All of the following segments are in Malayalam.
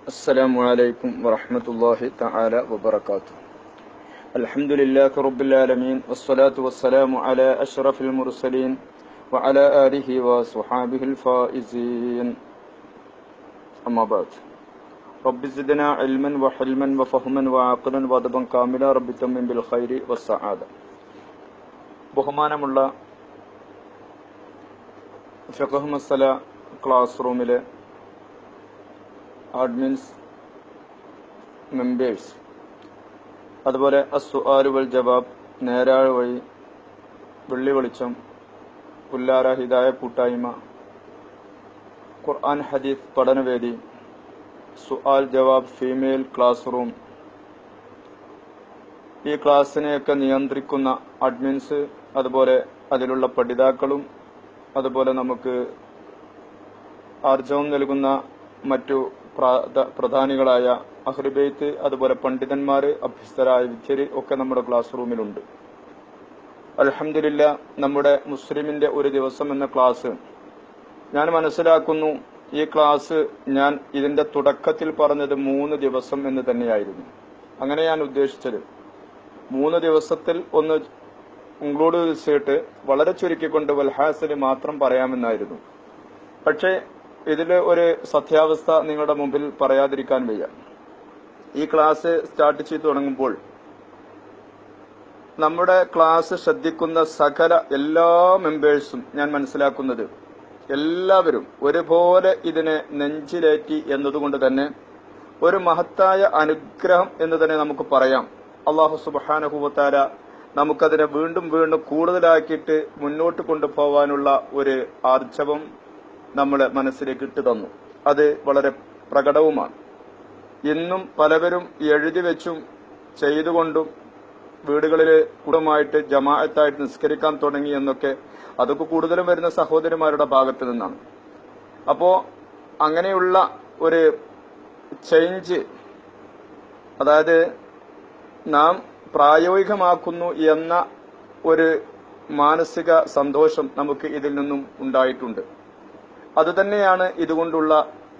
السلام عليكم ورحمة الله تعالى وبركاته الحمد لله رب العالمين والصلاة والسلام على أشرف المرسلين وعلى آله وصحابه الفائزين أما بعد رب زدنا علما وحلما وفهما وعقلا وادبا كاملا رب تمن بالخير والسعادة ബഹുമാനമുള്ള ഫിഖഹ് മസല ക്ലാസ് റൂമിലെ അഡ്മിൻസ് മെമ്പേഴ്സ് അതുപോലെ അസുആലുവൽ ജവാബ് നേരാഴ വഴി വെള്ളി വെളിച്ചം പുല്ലാര ഹിദായ കൂട്ടായ്മ ഖുർആൻ ഹദീസ് പഠനവേദി സുആൽ ജവാബ് ഫീമെയിൽ ക്ലാസ് റൂം ഈ ക്ലാസ്സിനെയൊക്കെ നിയന്ത്രിക്കുന്ന അഡ്മിൻസ് അതുപോലെ അതിലുള്ള പഠിതാക്കളും അതുപോലെ നമുക്ക് ആർജവം നൽകുന്ന മറ്റു പ്രാ- പ്രധാനികളായ അഹ്ലുബൈത്ത് അതുപോലെ പണ്ഡിതന്മാര് അഭ്യസ്തരായ വിദ്യര് ഒക്കെ നമ്മുടെ ക്ലാസ് റൂമിലുണ്ട് അൽഹംദുലില്ല നമ്മുടെ മുസ്ലിമിന്റെ ഒരു ദിവസം എന്ന ക്ലാസ് ഞാൻ മനസ്സിലാക്കുന്നു ഈ ക്ലാസ് ഞാൻ ഇതിന്റെ തുടക്കത്തിൽ പറഞ്ഞത് മൂന്ന് ദിവസം എന്ന് തന്നെയായിരുന്നു അങ്ങനെ ഞാൻ ഉദ്ദേശിച്ചത് മൂന്ന് ദിവസത്തിൽ ഒന്ന് ഇൻക്ലൂഡ് ചെയ്തിട്ട് വളരെ ചുരുക്കിക്കൊണ്ട് വൽഹാസിൽ മാത്രം പറയാമെന്നായിരുന്നു പക്ഷേ ഇതിൽ ഒരു സത്യാവസ്ഥ നിങ്ങളുടെ മുമ്പിൽ പറയാതിരിക്കാൻ വയ്യ ഈ ക്ലാസ് സ്റ്റാർട്ട് ചെയ്തു തുടങ്ങുമ്പോൾ നമ്മുടെ ക്ലാസ് ശ്രദ്ധിക്കുന്ന സകല എല്ലാ മെമ്പേഴ്സും ഞാൻ മനസ്സിലാക്കുന്നത് എല്ലാവരും ഒരുപോലെ ഇതിനെ നെഞ്ചിലേറ്റി എന്നതുകൊണ്ട് തന്നെ ഒരു മഹത്തായ അനുഗ്രഹം എന്ന് തന്നെ നമുക്ക് പറയാം അള്ളാഹു സുബാനഹുവത്താര നമുക്കതിനെ വീണ്ടും വീണ്ടും കൂടുതലാക്കിയിട്ട് മുന്നോട്ട് കൊണ്ടുപോകാനുള്ള ഒരു ആർജവം നമ്മളെ മനസ്സിലേക്ക് ഇട്ടു തന്നു അത് വളരെ പ്രകടവുമാണ് ഇന്നും പലവരും എഴുതി വെച്ചും ചെയ്തുകൊണ്ടും വീടുകളിൽ കുടുംബമായിട്ട് ജമാഅത്തായിട്ട് നിസ്കരിക്കാൻ തുടങ്ങി എന്നൊക്കെ അതൊക്കെ കൂടുതലും വരുന്ന സഹോദരിമാരുടെ ഭാഗത്ത് നിന്നാണ് അപ്പോ അങ്ങനെയുള്ള ഒരു ചേഞ്ച് അതായത് നാം പ്രായോഗികമാക്കുന്നു എന്ന ഒരു മാനസിക സന്തോഷം നമുക്ക് ഇതിൽ നിന്നും ഉണ്ടായിട്ടുണ്ട് അതുതന്നെയാണ് ഇതുകൊണ്ടുള്ള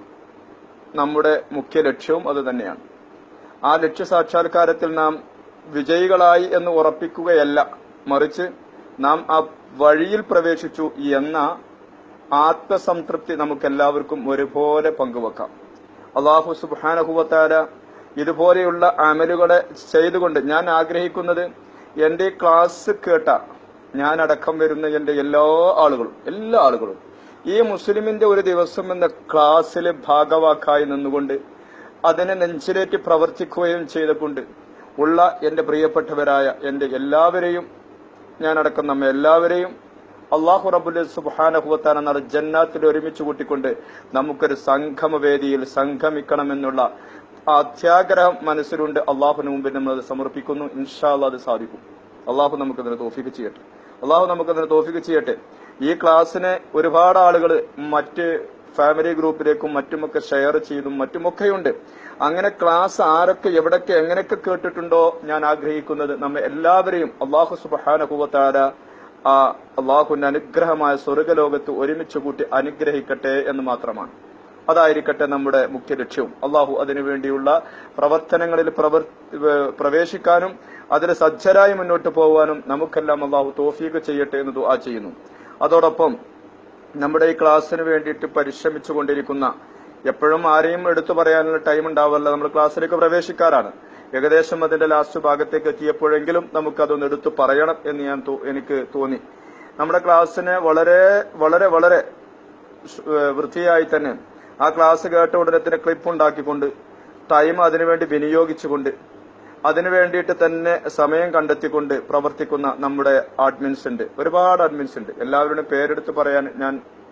നമ്മുടെ മുഖ്യ ലക്ഷ്യവും അതുതന്നെയാണ് ആ ലക്ഷ്യ സാക്ഷാത്കാരത്തിൽ നാം വിജയികളായി എന്ന് ഉറപ്പിക്കുകയല്ല മറിച്ച് നാം ആ വഴിയിൽ പ്രവേശിച്ചു എന്ന ആത്മസംതൃപ്തി നമുക്കെല്ലാവർക്കും ഒരുപോലെ പങ്കുവെക്കാം അള്ളാഹു സുബാനഹുവത്താര ഇതുപോലെയുള്ള അമലുകളെ ചെയ്തുകൊണ്ട് ഞാൻ ആഗ്രഹിക്കുന്നത് എന്റെ ക്ലാസ് കേട്ട ഞാൻ അടക്കം വരുന്ന എന്റെ എല്ലാ ആളുകളും എല്ലാ ആളുകളും ഈ മുസ്ലിമിന്റെ ഒരു ദിവസം എന്ന ക്ലാസ്സിലെ ഭാഗവാക്കായി നിന്നുകൊണ്ട് അതിനെ നെഞ്ചിലേറ്റ് പ്രവർത്തിക്കുകയും ചെയ്തുകൊണ്ട് ഉള്ള എന്റെ പ്രിയപ്പെട്ടവരായ എന്റെ എല്ലാവരെയും ഞാൻ അടക്കം നമ്മെ എല്ലാവരെയും അള്ളാഹു റബുൽ സുബാനഹുവത്താന നാളെ ജന്നാത്തിൽ ഒരുമിച്ച് കൂട്ടിക്കൊണ്ട് നമുക്കൊരു സംഗമവേദിയിൽ സംഗമിക്കണമെന്നുള്ള ആ അത്യാഗ്രഹം മനസ്സിലുണ്ട് അള്ളാഹുവിന് മുമ്പിൽ നമ്മൾ അത് സമർപ്പിക്കുന്നു ഇൻഷാ അല്ലാ അത് സാധിക്കും അള്ളാഹു നമുക്കതിന് തോഫിക്ക് ചെയ്യട്ടെ അള്ളാഹു നമുക്കതിന് തോഫിക്ക് ചെയ്യട്ടെ ഈ ക്ലാസ്സിനെ ഒരുപാട് ആളുകൾ മറ്റ് ഫാമിലി ഗ്രൂപ്പിലേക്കും മറ്റുമൊക്കെ ഷെയർ ചെയ്തും മറ്റുമൊക്കെയുണ്ട് അങ്ങനെ ക്ലാസ് ആരൊക്കെ എവിടൊക്കെ എങ്ങനെയൊക്കെ കേട്ടിട്ടുണ്ടോ ഞാൻ ആഗ്രഹിക്കുന്നത് നമ്മെ എല്ലാവരെയും അള്ളാഹു സുബാനഹുവത്താര ആ അള്ളാഹുവിന്റെ അനുഗ്രഹമായ സ്വർഗലോകത്ത് ഒരുമിച്ച് കൂട്ടി അനുഗ്രഹിക്കട്ടെ എന്ന് മാത്രമാണ് അതായിരിക്കട്ടെ നമ്മുടെ മുഖ്യ ലക്ഷ്യവും അള്ളാഹു അതിനുവേണ്ടിയുള്ള പ്രവർത്തനങ്ങളിൽ പ്രവർ ഏഹ് പ്രവേശിക്കാനും അതിന് സജ്ജരായി മുന്നോട്ട് പോകാനും നമുക്കെല്ലാം അള്ളാഹു തോഫീക്ക് ചെയ്യട്ടെ എന്ന് ദുആ ചെയ്യുന്നു അതോടൊപ്പം നമ്മുടെ ഈ ക്ലാസ്സിന് വേണ്ടിയിട്ട് പരിശ്രമിച്ചു കൊണ്ടിരിക്കുന്ന എപ്പോഴും ആരെയും എടുത്തു പറയാനുള്ള ടൈം ഉണ്ടാവില്ല നമ്മൾ ക്ലാസ്സിലേക്ക് പ്രവേശിക്കാറാണ് ഏകദേശം അതിന്റെ ലാസ്റ്റ് ഭാഗത്തേക്ക് എത്തിയപ്പോഴെങ്കിലും നമുക്കതൊന്ന് എടുത്തു പറയണം എന്ന് ഞാൻ തോ- എനിക്ക് തോന്നി നമ്മുടെ ക്ലാസ്സിനെ വളരെ വളരെ വളരെ ഷ്- ഏഹ് വൃത്തിയായി തന്നെ ആ ക്ലാസ് കേട്ട ഉടനെ തന്നെ ക്ലിപ്പ് ഉണ്ടാക്കിക്കൊണ്ട് ടൈം അതിനുവേണ്ടി വിനിയോഗിച്ചുകൊണ്ട് അതിനു വേണ്ടിയിട്ട് തന്നെ സമയം കണ്ടെത്തിക്കൊണ്ട് പ്രവർത്തിക്കുന്ന നമ്മുടെ അഡ്മിൻസ് ഉണ്ട് ഒരുപാട് അഡ്മിൻസ് ഉണ്ട് എല്ലാവരുടെയും പേരെടുത്ത് പറയാൻ ഞാൻ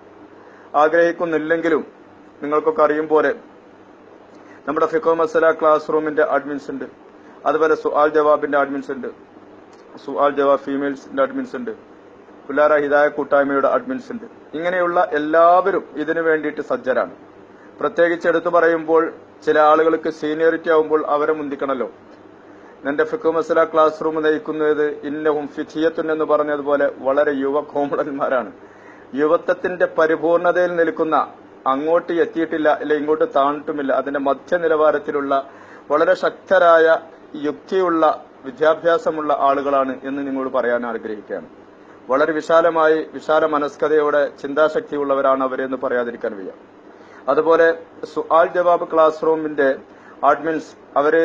ആഗ്രഹിക്കുന്നില്ലെങ്കിലും നിങ്ങൾക്കൊക്കെ അറിയും പോലെ നമ്മുടെ ഫിക്കോ മസല ക്ലാസ് റൂമിന്റെ അഡ്മിൻസ് ഉണ്ട് അതുപോലെ സുആൽ ജവാബിന്റെ അഡ്മിൻസ് ഉണ്ട് സുആൽ ജവാബ് ഫീമെയിൽസിന്റെ അഡ്മിൻസ് ഉണ്ട് പുല്ലാര ഹിദായ കൂട്ടായ്മയുടെ അഡ്മിൻസ് ഉണ്ട് ഇങ്ങനെയുള്ള എല്ലാവരും ഇതിനു വേണ്ടിയിട്ട് സജ്ജരാണ് പ്രത്യേകിച്ച് എടുത്തു പറയുമ്പോൾ ചില ആളുകൾക്ക് സീനിയോറിറ്റി ആവുമ്പോൾ അവരെ മുന്തിക്കണല്ലോ എന്റെ ഫിഖ് മസല ക്ലാസ് റൂം നയിക്കുന്നത് ഇന്നവും ഫിഥിയത്തുൻ എന്ന് പറഞ്ഞതുപോലെ വളരെ യുവ കോമളന്മാരാണ് യുവത്വത്തിന്റെ പരിപൂർണതയിൽ നിൽക്കുന്ന അങ്ങോട്ട് എത്തിയിട്ടില്ല അല്ലെ ഇങ്ങോട്ട് താണിട്ടുമില്ല അതിന്റെ മധ്യ നിലവാരത്തിലുള്ള വളരെ ശക്തരായ യുക്തിയുള്ള വിദ്യാഭ്യാസമുള്ള ആളുകളാണ് എന്ന് നിങ്ങളോട് പറയാൻ ആഗ്രഹിക്കുകയാണ് വളരെ വിശാലമായി വിശാല മനസ്കതയോടെ ചിന്താശക്തിയുള്ളവരാണ് അവരെന്ന് പറയാതിരിക്കാൻ വയ്യ അതുപോലെ സുആൽ ജവാബ് ക്ലാസ് റൂമിന്റെ അഡ്മിൻസ് അവര്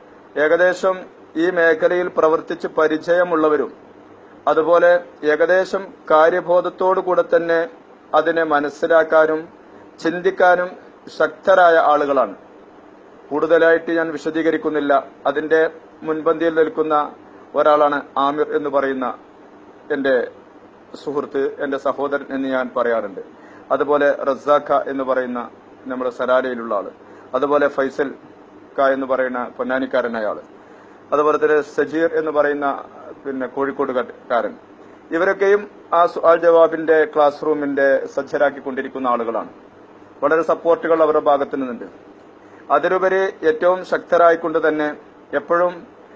ഏകദേശം ഈ മേഖലയിൽ പ്രവർത്തിച്ച് പരിചയമുള്ളവരും അതുപോലെ ഏകദേശം കാര്യബോധത്തോടു കൂടെ തന്നെ അതിനെ മനസ്സിലാക്കാനും ചിന്തിക്കാനും ശക്തരായ ആളുകളാണ് കൂടുതലായിട്ട് ഞാൻ വിശദീകരിക്കുന്നില്ല അതിന്റെ മുൻപന്തിയിൽ നിൽക്കുന്ന ഒരാളാണ് ആമിർ എന്ന് പറയുന്ന എന്റെ സുഹൃത്ത് എന്റെ സഹോദരൻ എന്ന് ഞാൻ പറയാറുണ്ട് അതുപോലെ റസാഖ എന്ന് പറയുന്ന നമ്മുടെ സലാലയിലുള്ള ആള് അതുപോലെ ഫൈസൽ ക എന്ന് പറയുന്ന പൊന്നാനിക്കാരനായ ആള് അതുപോലെ തന്നെ സജീർ എന്ന് പറയുന്ന പിന്നെ കോഴിക്കോടുകാരൻ ഇവരൊക്കെയും ആ സുആൽ ജവാബിന്റെ ക്ലാസ് റൂമിന്റെ സജ്ജരാക്കിക്കൊണ്ടിരിക്കുന്ന ആളുകളാണ് വളരെ സപ്പോർട്ടുകൾ അവരുടെ ഭാഗത്തു നിന്നുണ്ട് അതിലുപരി ഏറ്റവും ശക്തരായിക്കൊണ്ട് തന്നെ എപ്പോഴും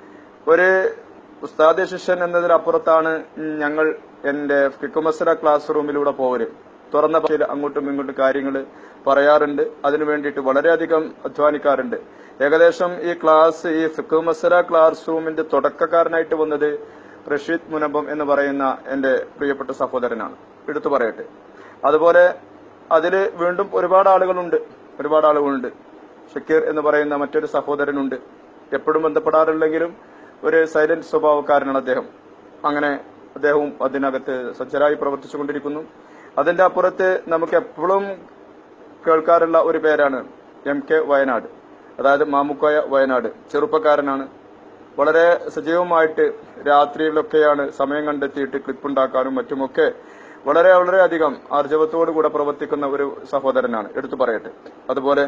ഒരു ഉസ്താദ് ശിഷ്യൻ എന്നതിനപ്പുറത്താണ് ഞങ്ങൾ എന്റെ ഫിക്കുമസര ക്ലാസ് റൂമിലൂടെ പോവര് തുറന്ന ഭാഷയിൽ അങ്ങോട്ടും ഇങ്ങോട്ടും കാര്യങ്ങൾ പറയാറുണ്ട് അതിനു വേണ്ടിയിട്ട് വളരെയധികം അധ്വാനിക്കാറുണ്ട് ഏകദേശം ഈ ക്ലാസ് ഈ ഫിക്കുമസര ക്ലാസ് റൂമിന്റെ തുടക്കക്കാരനായിട്ട് വന്നത് റഷീദ് മുനമ്പം എന്ന് പറയുന്ന എന്റെ പ്രിയപ്പെട്ട സഹോദരനാണ് എടുത്തു പറയട്ടെ അതുപോലെ അതിൽ വീണ്ടും ഒരുപാട് ആളുകളുണ്ട് ഒരുപാട് ആളുകളുണ്ട് ഷക്കീർ എന്ന് പറയുന്ന മറ്റൊരു സഹോദരനുണ്ട് എപ്പോഴും ബന്ധപ്പെടാറില്ലെങ്കിലും ഒരു സൈലന്റ് സ്വഭാവക്കാരനാണ് അദ്ദേഹം അങ്ങനെ അദ്ദേഹവും അതിനകത്ത് സജ്ജരായി പ്രവർത്തിച്ചുകൊണ്ടിരിക്കുന്നു അതിന്റെ അപ്പുറത്ത് നമുക്ക് എപ്പോഴും കേൾക്കാറുള്ള ഒരു പേരാണ് എം കെ വയനാട് അതായത് മാമുക്കോയ വയനാട് ചെറുപ്പക്കാരനാണ് വളരെ സജീവമായിട്ട് രാത്രിയിലൊക്കെയാണ് സമയം കണ്ടെത്തിയിട്ട് ക്ലിപ്പ് ഉണ്ടാക്കാനും മറ്റുമൊക്കെ വളരെ വളരെയധികം ആർജവത്തോടു കൂടെ പ്രവർത്തിക്കുന്ന ഒരു സഹോദരനാണ് എടുത്തു പറയട്ടെ അതുപോലെ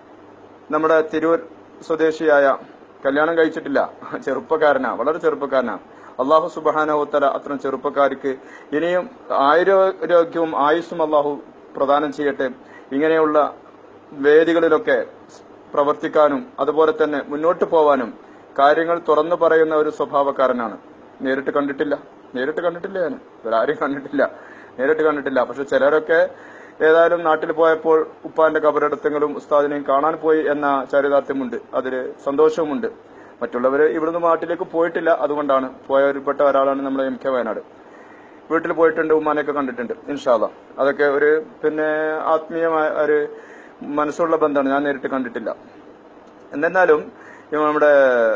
നമ്മുടെ തിരൂർ സ്വദേശിയായ കല്യാണം കഴിച്ചിട്ടില്ല ചെറുപ്പക്കാരനാ വളരെ ചെറുപ്പക്കാരനാ അള്ളാഹു സുബാനോത്തര അത്തരം ചെറുപ്പക്കാർക്ക് ഇനിയും ആരോഗ്യവും ആയുസ്സും അള്ളാഹു പ്രദാനം ചെയ്യട്ടെ ഇങ്ങനെയുള്ള വേദികളിലൊക്കെ പ്രവർത്തിക്കാനും അതുപോലെ തന്നെ മുന്നോട്ട് പോവാനും കാര്യങ്ങൾ തുറന്നു പറയുന്ന ഒരു സ്വഭാവക്കാരനാണ് നേരിട്ട് കണ്ടിട്ടില്ല നേരിട്ട് കണ്ടിട്ടില്ല ഞാൻ ഇവരാരും കണ്ടിട്ടില്ല നേരിട്ട് കണ്ടിട്ടില്ല പക്ഷെ ചിലരൊക്കെ ഏതായാലും നാട്ടിൽ പോയപ്പോൾ ഉപ്പാന്റെ കബറടത്തങ്ങളും ഉസ്താദിനെയും കാണാൻ പോയി എന്ന ചരിതാർത്ഥ്യമുണ്ട് അതില് സന്തോഷവുമുണ്ട് മറ്റുള്ളവര് ഇവിടുന്ന് നാട്ടിലേക്ക് പോയിട്ടില്ല അതുകൊണ്ടാണ് പോയവരിൽപ്പെട്ട ഒരാളാണ് നമ്മുടെ എം കെ വയനാട് വീട്ടിൽ പോയിട്ടുണ്ട് ഉമ്മാനെയൊക്കെ കണ്ടിട്ടുണ്ട് ഇൻഷാല്ല അതൊക്കെ ഒരു പിന്നെ ആത്മീയമായ ഒരു മനസ്സുള്ള ബന്ധമാണ് ഞാൻ നേരിട്ട് കണ്ടിട്ടില്ല എന്നിരുന്നാലും ഈ നമ്മുടെ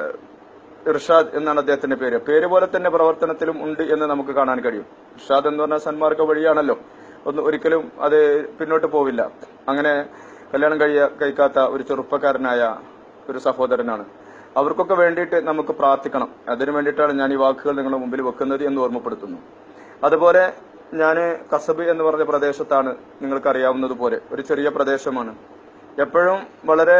ഇർഷാദ് എന്നാണ് അദ്ദേഹത്തിന്റെ പേര് പേര് പോലെ തന്നെ പ്രവർത്തനത്തിലും ഉണ്ട് എന്ന് നമുക്ക് കാണാൻ കഴിയും ഇർഷാദ് എന്ന് പറഞ്ഞാൽ സന്മാർഗ വഴിയാണല്ലോ ഒന്ന് ഒരിക്കലും അത് പിന്നോട്ട് പോവില്ല അങ്ങനെ കല്യാണം കഴിയ കഴിക്കാത്ത ഒരു ചെറുപ്പക്കാരനായ ഒരു സഹോദരനാണ് അവർക്കൊക്കെ വേണ്ടിയിട്ട് നമുക്ക് പ്രാർത്ഥിക്കണം അതിനു വേണ്ടിയിട്ടാണ് ഞാൻ ഈ വാക്കുകൾ നിങ്ങളുടെ മുമ്പിൽ വെക്കുന്നത് എന്ന് ഓർമ്മപ്പെടുത്തുന്നു അതുപോലെ ഞാൻ കസബ് എന്ന് പറഞ്ഞ പ്രദേശത്താണ് നിങ്ങൾക്ക് അറിയാവുന്നതുപോലെ ഒരു ചെറിയ പ്രദേശമാണ് എപ്പോഴും വളരെ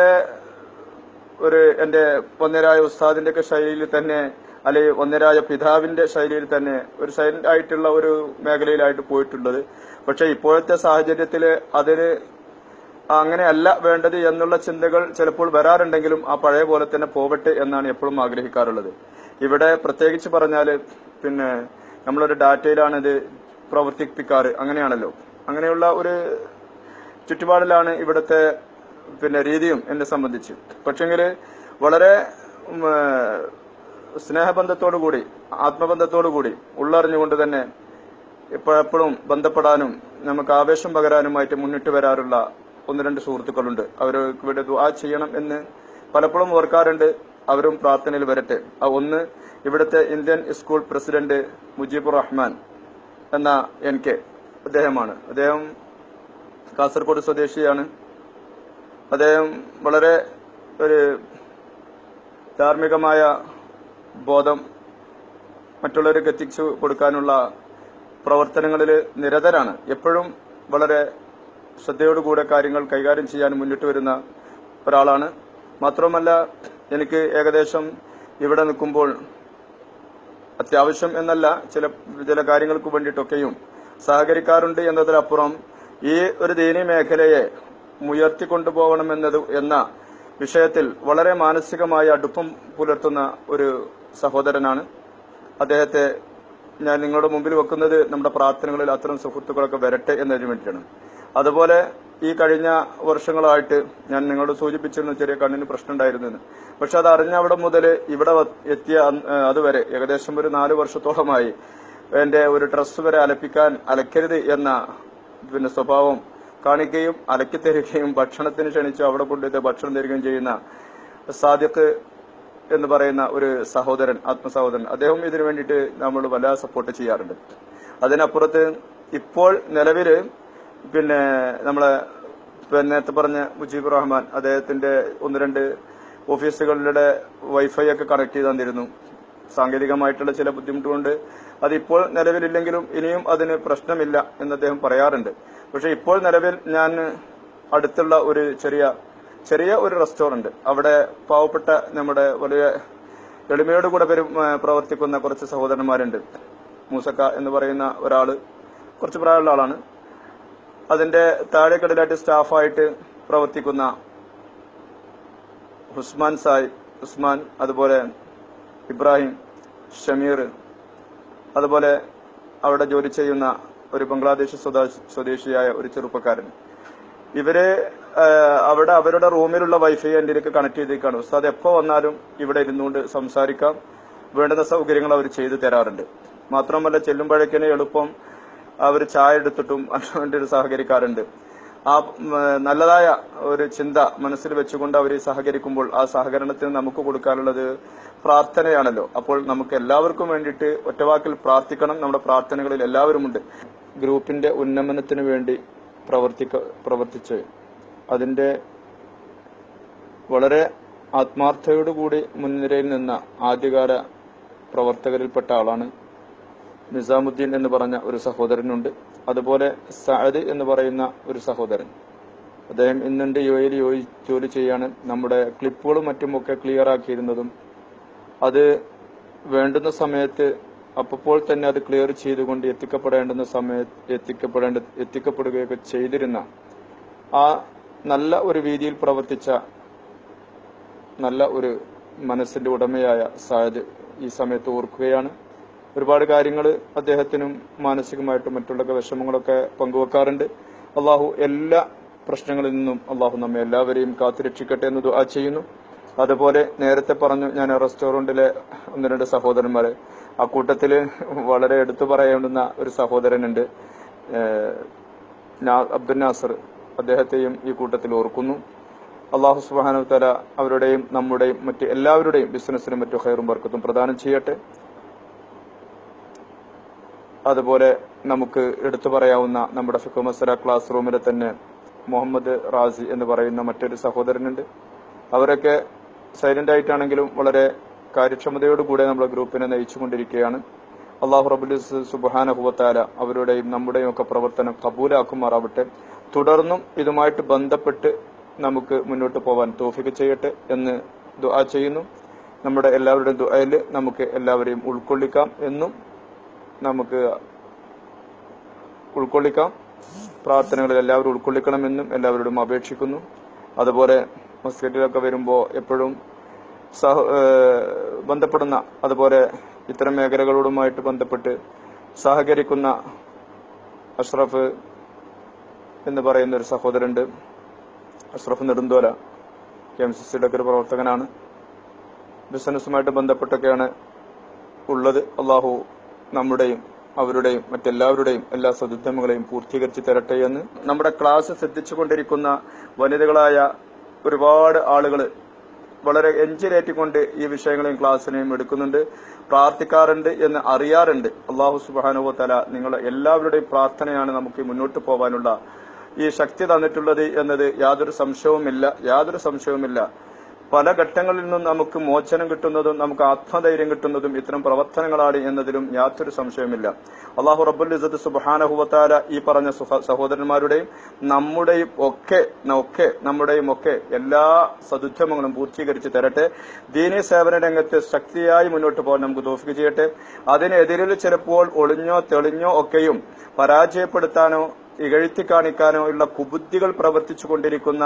ഒരു എന്റെ ഒന്നരായ ഉസ്താദിന്റെ ഒക്കെ ശൈലിയിൽ തന്നെ അല്ലെങ്കിൽ ഒന്നരായ പിതാവിന്റെ ശൈലിയിൽ തന്നെ ഒരു സൈലന്റ് ആയിട്ടുള്ള ഒരു മേഖലയിലായിട്ട് പോയിട്ടുള്ളത് പക്ഷെ ഇപ്പോഴത്തെ സാഹചര്യത്തിൽ അതിന് അങ്ങനെയല്ല വേണ്ടത് എന്നുള്ള ചിന്തകൾ ചിലപ്പോൾ വരാറുണ്ടെങ്കിലും ആ പഴയ പോലെ തന്നെ പോകട്ടെ എന്നാണ് എപ്പോഴും ആഗ്രഹിക്കാറുള്ളത് ഇവിടെ പ്രത്യേകിച്ച് പറഞ്ഞാല് പിന്നെ നമ്മളൊരു ഡാറ്റയിലാണ് ഇത് പ്രവർത്തിപ്പിക്കാറ് അങ്ങനെയാണല്ലോ അങ്ങനെയുള്ള ഒരു ചുറ്റുപാടിലാണ് ഇവിടുത്തെ പിന്നെ രീതിയും എന്നെ സംബന്ധിച്ച് പക്ഷെങ്കിൽ വളരെ ഉം, ഏഹ്, സ്നേഹബന്ധത്തോടു കൂടി ആത്മബന്ധത്തോടു കൂടി ഉള്ളറിഞ്ഞുകൊണ്ട് തന്നെ എപ്പോഴെപ്പോഴും ബന്ധപ്പെടാനും നമുക്ക് ആവേശം പകരാനുമായിട്ട് മുന്നിട്ട് വരാറുള്ള ഒന്ന് രണ്ട് സുഹൃത്തുക്കളുണ്ട് അവർക്ക് വേണ്ടി ദുആ ചെയ്യണം എന്ന് പലപ്പോഴും ഓർക്കാറുണ്ട് അവരും പ്രാർത്ഥനയിൽ വരട്ടെ ആ ഒന്ന് ഇവിടുത്തെ Indian school president Mujibur Rahman എന്ന എൻ കെ അദ്ദേഹമാണ് അദ്ദേഹം കാസർഗോഡ് സ്വദേശിയാണ് അദ്ദേഹം വളരെ ഒരു ധാർമ്മികമായ ബോധം മറ്റുള്ളവർക്ക് എത്തിച്ചു കൊടുക്കാനുള്ള പ്രവർത്തനങ്ങളിൽ നിരതരാണ് എപ്പോഴും വളരെ ശ്രദ്ധയോടുകൂടെ കാര്യങ്ങൾ കൈകാര്യം ചെയ്യാൻ മുന്നിട്ട് വരുന്ന ഒരാളാണ് മാത്രവുമല്ല എനിക്ക് ഏകദേശം ഇവിടെ നിൽക്കുമ്പോൾ അത്യാവശ്യം എന്നല്ല ചില ചില കാര്യങ്ങൾക്ക് വേണ്ടിയിട്ടൊക്കെയും സഹകരിക്കാറുണ്ട് എന്നതിനപ്പുറം ഈ ഒരു ദീനി മേഖലയെ ഉയർത്തിക്കൊണ്ടുപോകണമെന്നത് എന്ന വിഷയത്തിൽ വളരെ മാനസികമായ അടുപ്പം പുലർത്തുന്ന ഒരു സഹോദരനാണ് അദ്ദേഹത്തെ ഞാൻ നിങ്ങളുടെ മുമ്പിൽ വെക്കുന്നത് നമ്മുടെ പ്രാർത്ഥനകളിൽ അത്തരം സുഹൃത്തുക്കളൊക്കെ വരട്ടെ എന്നതിനു വേണ്ടിയിട്ടാണ് അതുപോലെ ഈ കഴിഞ്ഞ വർഷങ്ങളായിട്ട് ഞാൻ നിങ്ങളോട് സൂചിപ്പിച്ചിരുന്നു ചെറിയ കണ്ണിന് പ്രശ്നം ഉണ്ടായിരുന്നു എന്ന് പക്ഷെ അത് അറിഞ്ഞ അവിടെ മുതൽ ഇവിടെ വ- എത്തിയ അന്ന്- ഏഹ് അതുവരെ ഏകദേശം ഒരു നാല് വർഷത്തോളമായി എന്റെ ഒരു ഡ്രസ്സ് വരെ അലപ്പിക്കാൻ അലക്കരുത് എന്ന പിന്നെ സ്വഭാവം കാണിക്കുകയും അലക്കി തരികയും ഭക്ഷണത്തിന് ക്ഷണിച്ച് അവിടെ കൊണ്ടുപോയി ഭക്ഷണം തരികയും ചെയ്യുന്ന സാദിഖ് എന്ന് പറയുന്ന ഒരു സഹോദരൻ ആത്മസഹോദരൻ അദ്ദേഹം ഇതിനു വേണ്ടിയിട്ട് നമ്മൾ വല്ലാതെ സപ്പോർട്ട് ചെയ്യാറുണ്ട് അതിനപ്പുറത്ത് ഇപ്പോൾ നിലവില് പിന്നെ നമ്മളെ പിന്നെ നേരത്തെ പറഞ്ഞ മുജീബ് റഹ്മാൻ അദ്ദേഹത്തിന്റെ ഒന്ന് രണ്ട് ഓഫീസുകളിലെ വൈഫൈ ഒക്കെ കണക്ട് ചെയ്ത് തന്നിരുന്നു സാങ്കേതികമായിട്ടുള്ള ചില ബുദ്ധിമുട്ടുകൊണ്ട് അതിപ്പോൾ നിലവിലില്ലെങ്കിലും ഇനിയും അതിന് പ്രശ്നമില്ല എന്ന് അദ്ദേഹം പറയാറുണ്ട് പക്ഷെ ഇപ്പോൾ നിലവിൽ ഞാൻ അടുത്തുള്ള ഒരു ചെറിയ ചെറിയ ഒരു റെസ്റ്റോറന്റ് അവിടെ പാവപ്പെട്ട നമ്മുടെ വലിയ എളിമയോട് കൂടെ പെരും ഏ, പ്രവർത്തിക്കുന്ന കുറച്ച് സഹോദരന്മാരുണ്ട് മൂസക്ക എന്ന് പറയുന്ന ഒരാള് കുറച്ച് പ്രായമുള്ള ആളാണ് അതിന്റെ താഴെക്കടലായിട്ട് സ്റ്റാഫായിട്ട് പ്രവർത്തിക്കുന്ന ഉസ്മാൻ സായ് ഉസ്മാൻ അതുപോലെ ഇബ്രാഹിം ഷമീർ അതുപോലെ അവിടെ ജോലി ചെയ്യുന്ന ഒരു ബംഗ്ലാദേശ് സ്വദേശ- സ്വദേശിയായ ഒരു ചെറുപ്പക്കാരൻ ഇവര് ആ, അവിടെ അവരുടെ റൂമിലുള്ള വൈഫൈ എന്റെയിലേക്ക് കണക്ട് ചെയ്തേക്കാണ് ഉസ്താദ് എപ്പോ വന്നാലും ഇവിടെ ഇരുന്നുകൊണ്ട് സംസാരിക്കാം വേണ്ടുന്ന സൗകര്യങ്ങൾ അവർ ചെയ്തു തരാറുണ്ട് മാത്രമല്ല ചെല്ലുമ്പോഴേക്കിന് എളുപ്പം അവർ ചായ എടുത്തിട്ടും അതിനു വേണ്ടി സഹകരിക്കാറുണ്ട് ആ ഉം, നല്ലതായ ഒരു ചിന്ത മനസ്സിൽ വെച്ചുകൊണ്ട് അവർ സഹകരിക്കുമ്പോൾ ആ സഹകരണത്തിന് നമുക്ക് കൊടുക്കാനുള്ളത് പ്രാർത്ഥനയാണല്ലോ അപ്പോൾ നമുക്ക് എല്ലാവർക്കും വേണ്ടിയിട്ട് ഒറ്റവാക്കിൽ പ്രാർത്ഥിക്കണം നമ്മുടെ പ്രാർത്ഥനകളിൽ എല്ലാവരുമുണ്ട് ഗ്രൂപ്പിന്റെ ഉന്നമനത്തിന് വേണ്ടി പ്രവർത്തിക്ക പ്രവർത്തിച്ച് അതിന്റെ വളരെ ആത്മാർത്ഥതയോടുകൂടി മുൻനിരയിൽ നിന്ന ആദ്യകാല പ്രവർത്തകരിൽപ്പെട്ട ആളാണ് നിസാമുദ്ദീൻ എന്ന് പറഞ്ഞ ഒരു സഹോദരനുണ്ട് അതുപോലെ സഅദ് എന്ന് പറയുന്ന ഒരു സഹോദരൻ അദ്ദേഹം ഇന്നുണ്ട് യു എയിൽ ജോലി ചെയ്യാണ് നമ്മുടെ ക്ലിപ്പുകളും മറ്റുമൊക്കെ ക്ലിയർ ആക്കിയിരുന്നതും അത് വേണ്ടുന്ന സമയത്ത് അപ്പോൾ തന്നെ അത് ക്ലിയർ ചെയ്തുകൊണ്ട് എത്തിക്കപ്പെടേണ്ടുന്ന സമയത്ത് എത്തിക്കപ്പെടേണ്ട എത്തിക്കപ്പെടുകയൊക്കെ ചെയ്തിരുന്ന ആ നല്ല ഒരു രീതിയിൽ പ്രവർത്തിച്ച നല്ല ഒരു മനസ്സിന്റെ ഉടമയായ സായദ് ഈ സമയത്ത് ഓർക്കുകയാണ് ഒരുപാട് കാര്യങ്ങൾ അദ്ദേഹത്തിനും മാനസികമായിട്ടും മറ്റുള്ള വിഷമങ്ങളൊക്കെ പങ്കുവെക്കാറുണ്ട് അള്ളാഹു എല്ലാ പ്രശ്നങ്ങളിൽ നിന്നും അള്ളാഹു നമ്മെ എല്ലാവരെയും കാത്തുരക്ഷിക്കട്ടെ എന്ന് ദുആ ചെയ്യുന്നു അതുപോലെ നേരത്തെ പറഞ്ഞു ഞാൻ റെസ്റ്റോറന്റിലെ ഒന്ന് രണ്ട് സഹോദരന്മാര് ആ കൂട്ടത്തില് വളരെ എടുത്തു പറയേണ്ടുന്ന ഒരു സഹോദരനുണ്ട് ഏഹ് നാ- അബ്ദുൽ നാസർ അദ്ദേഹത്തെയും ഈ കൂട്ടത്തിൽ ഓർക്കുന്നു അള്ളാഹു സുബാനു തല അവരുടെയും നമ്മുടെയും മറ്റ് എല്ലാവരുടെയും ബിസിനസ്സിനും മറ്റു ഹൈറും ബർക്കത്തും പ്രദാനം ചെയ്യട്ടെ അതുപോലെ നമുക്ക് എടുത്തു പറയാവുന്ന നമ്മുടെ ഫിഖു മസല ക്ലാസ് റൂമിലെ തന്നെ മുഹമ്മദ് റാസി എന്ന് പറയുന്ന മറ്റൊരു സഹോദരനുണ്ട് അവരൊക്കെ സൈലന്റ് ആയിട്ടാണെങ്കിലും വളരെ കാര്യക്ഷമതയോടുകൂടെ നമ്മുടെ ഗ്രൂപ്പിനെ നയിച്ചുകൊണ്ടിരിക്കുകയാണ് അള്ളാഹു റബുൽ സുബാനഹുവത്താല അവരുടെയും നമ്മുടെയും ഒക്കെ പ്രവർത്തനം കബൂലാക്കുമാറാവട്ടെ തുടർന്നും ഇതുമായിട്ട് ബന്ധപ്പെട്ട് നമുക്ക് മുന്നോട്ട് പോവാൻ തോഫിക്ക് ചെയ്യട്ടെ എന്ന് ദുആ ചെയ്യുന്നു നമ്മുടെ എല്ലാവരുടെയും ദുആയിൽ നമുക്ക് എല്ലാവരെയും ഉൾക്കൊള്ളിക്കാം എന്നും നമുക്ക് ഉൾക്കൊള്ളിക്കാം പ്രാർത്ഥനകളിൽ എല്ലാവരും ഉൾക്കൊള്ളിക്കണമെന്നും എല്ലാവരോടും അപേക്ഷിക്കുന്നു അതുപോലെ മസ്കറ്റിലൊക്കെ വരുമ്പോൾ എപ്പോഴും സഹ ഏഹ് ബന്ധപ്പെടുന്ന അതുപോലെ ഇത്തരം മേഖലകളോടുമായിട്ട് ബന്ധപ്പെട്ട് സഹകരിക്കുന്ന അഷ്റഫ് എന്ന് പറയുന്ന ഒരു സഹോദരനുണ്ട് Ashraf Nedunthola K M C സിയുടെ ഒക്കെ ഒരു പ്രവർത്തകനാണ് ബിസിനസ്സുമായിട്ട് ബന്ധപ്പെട്ടൊക്കെയാണ് ഉള്ളത് അള്ളാഹു നമ്മുടെയും അവരുടെയും മറ്റെല്ലാവരുടെയും എല്ലാ സദുദ്ധമകളെയും പൂർത്തീകരിച്ച് തരട്ടെ എന്ന് നമ്മുടെ ക്ലാസ് ശ്രദ്ധിച്ചുകൊണ്ടിരിക്കുന്ന വനിതകളായ ഒരുപാട് ആളുകൾ വളരെ എഞ്ചിലേറ്റിക്കൊണ്ട് ഈ വിഷയങ്ങളെയും ക്ലാസ്സിനെയും എടുക്കുന്നുണ്ട് പ്രാർത്ഥിക്കാറുണ്ട് എന്ന് അറിയാറുണ്ട് അള്ളാഹു സുബാനുവ തല നിങ്ങളെ എല്ലാവരുടെയും പ്രാർത്ഥനയാണ് നമുക്ക് മുന്നോട്ട് പോകാനുള്ള ഈ ശക്തി തന്നിട്ടുള്ളത് എന്നത് യാതൊരു സംശയവുമില്ല യാതൊരു സംശയവുമില്ല പല ഘട്ടങ്ങളിൽ നിന്നും നമുക്ക് മോചനം കിട്ടുന്നതും നമുക്ക് ആത്മധൈര്യം കിട്ടുന്നതും ഇത്തരം പ്രവർത്തനങ്ങളാണ് എന്നതിലും യാതൊരു സംശയവുമില്ല അള്ളാഹു റബ്ബുൽ ഇസത്ത് സുബാനഹുവത്താല ഈ പറഞ്ഞ സുഹ- സഹോദരന്മാരുടെയും നമ്മുടെയും ഒക്കെ ഒക്കെ നമ്മുടെയും ഒക്കെ എല്ലാ സദുദ്ധമങ്ങളും പൂർത്തീകരിച്ച് തരട്ടെ ദീനി സേവന രംഗത്ത് ശക്തിയായി മുന്നോട്ട് പോകാൻ നമുക്ക് തോഫിക്ക് ചെയ്യട്ടെ അതിനെതിരിൽ ചിലപ്പോൾ ഒളിഞ്ഞോ തെളിഞ്ഞോ ഒക്കെയും പരാജയപ്പെടുത്താനോ ഇകഴ്ത്തി കാണിക്കാനോ ഉള്ള കുബുദ്ധികൾ പ്രവർത്തിച്ചു കൊണ്ടിരിക്കുന്ന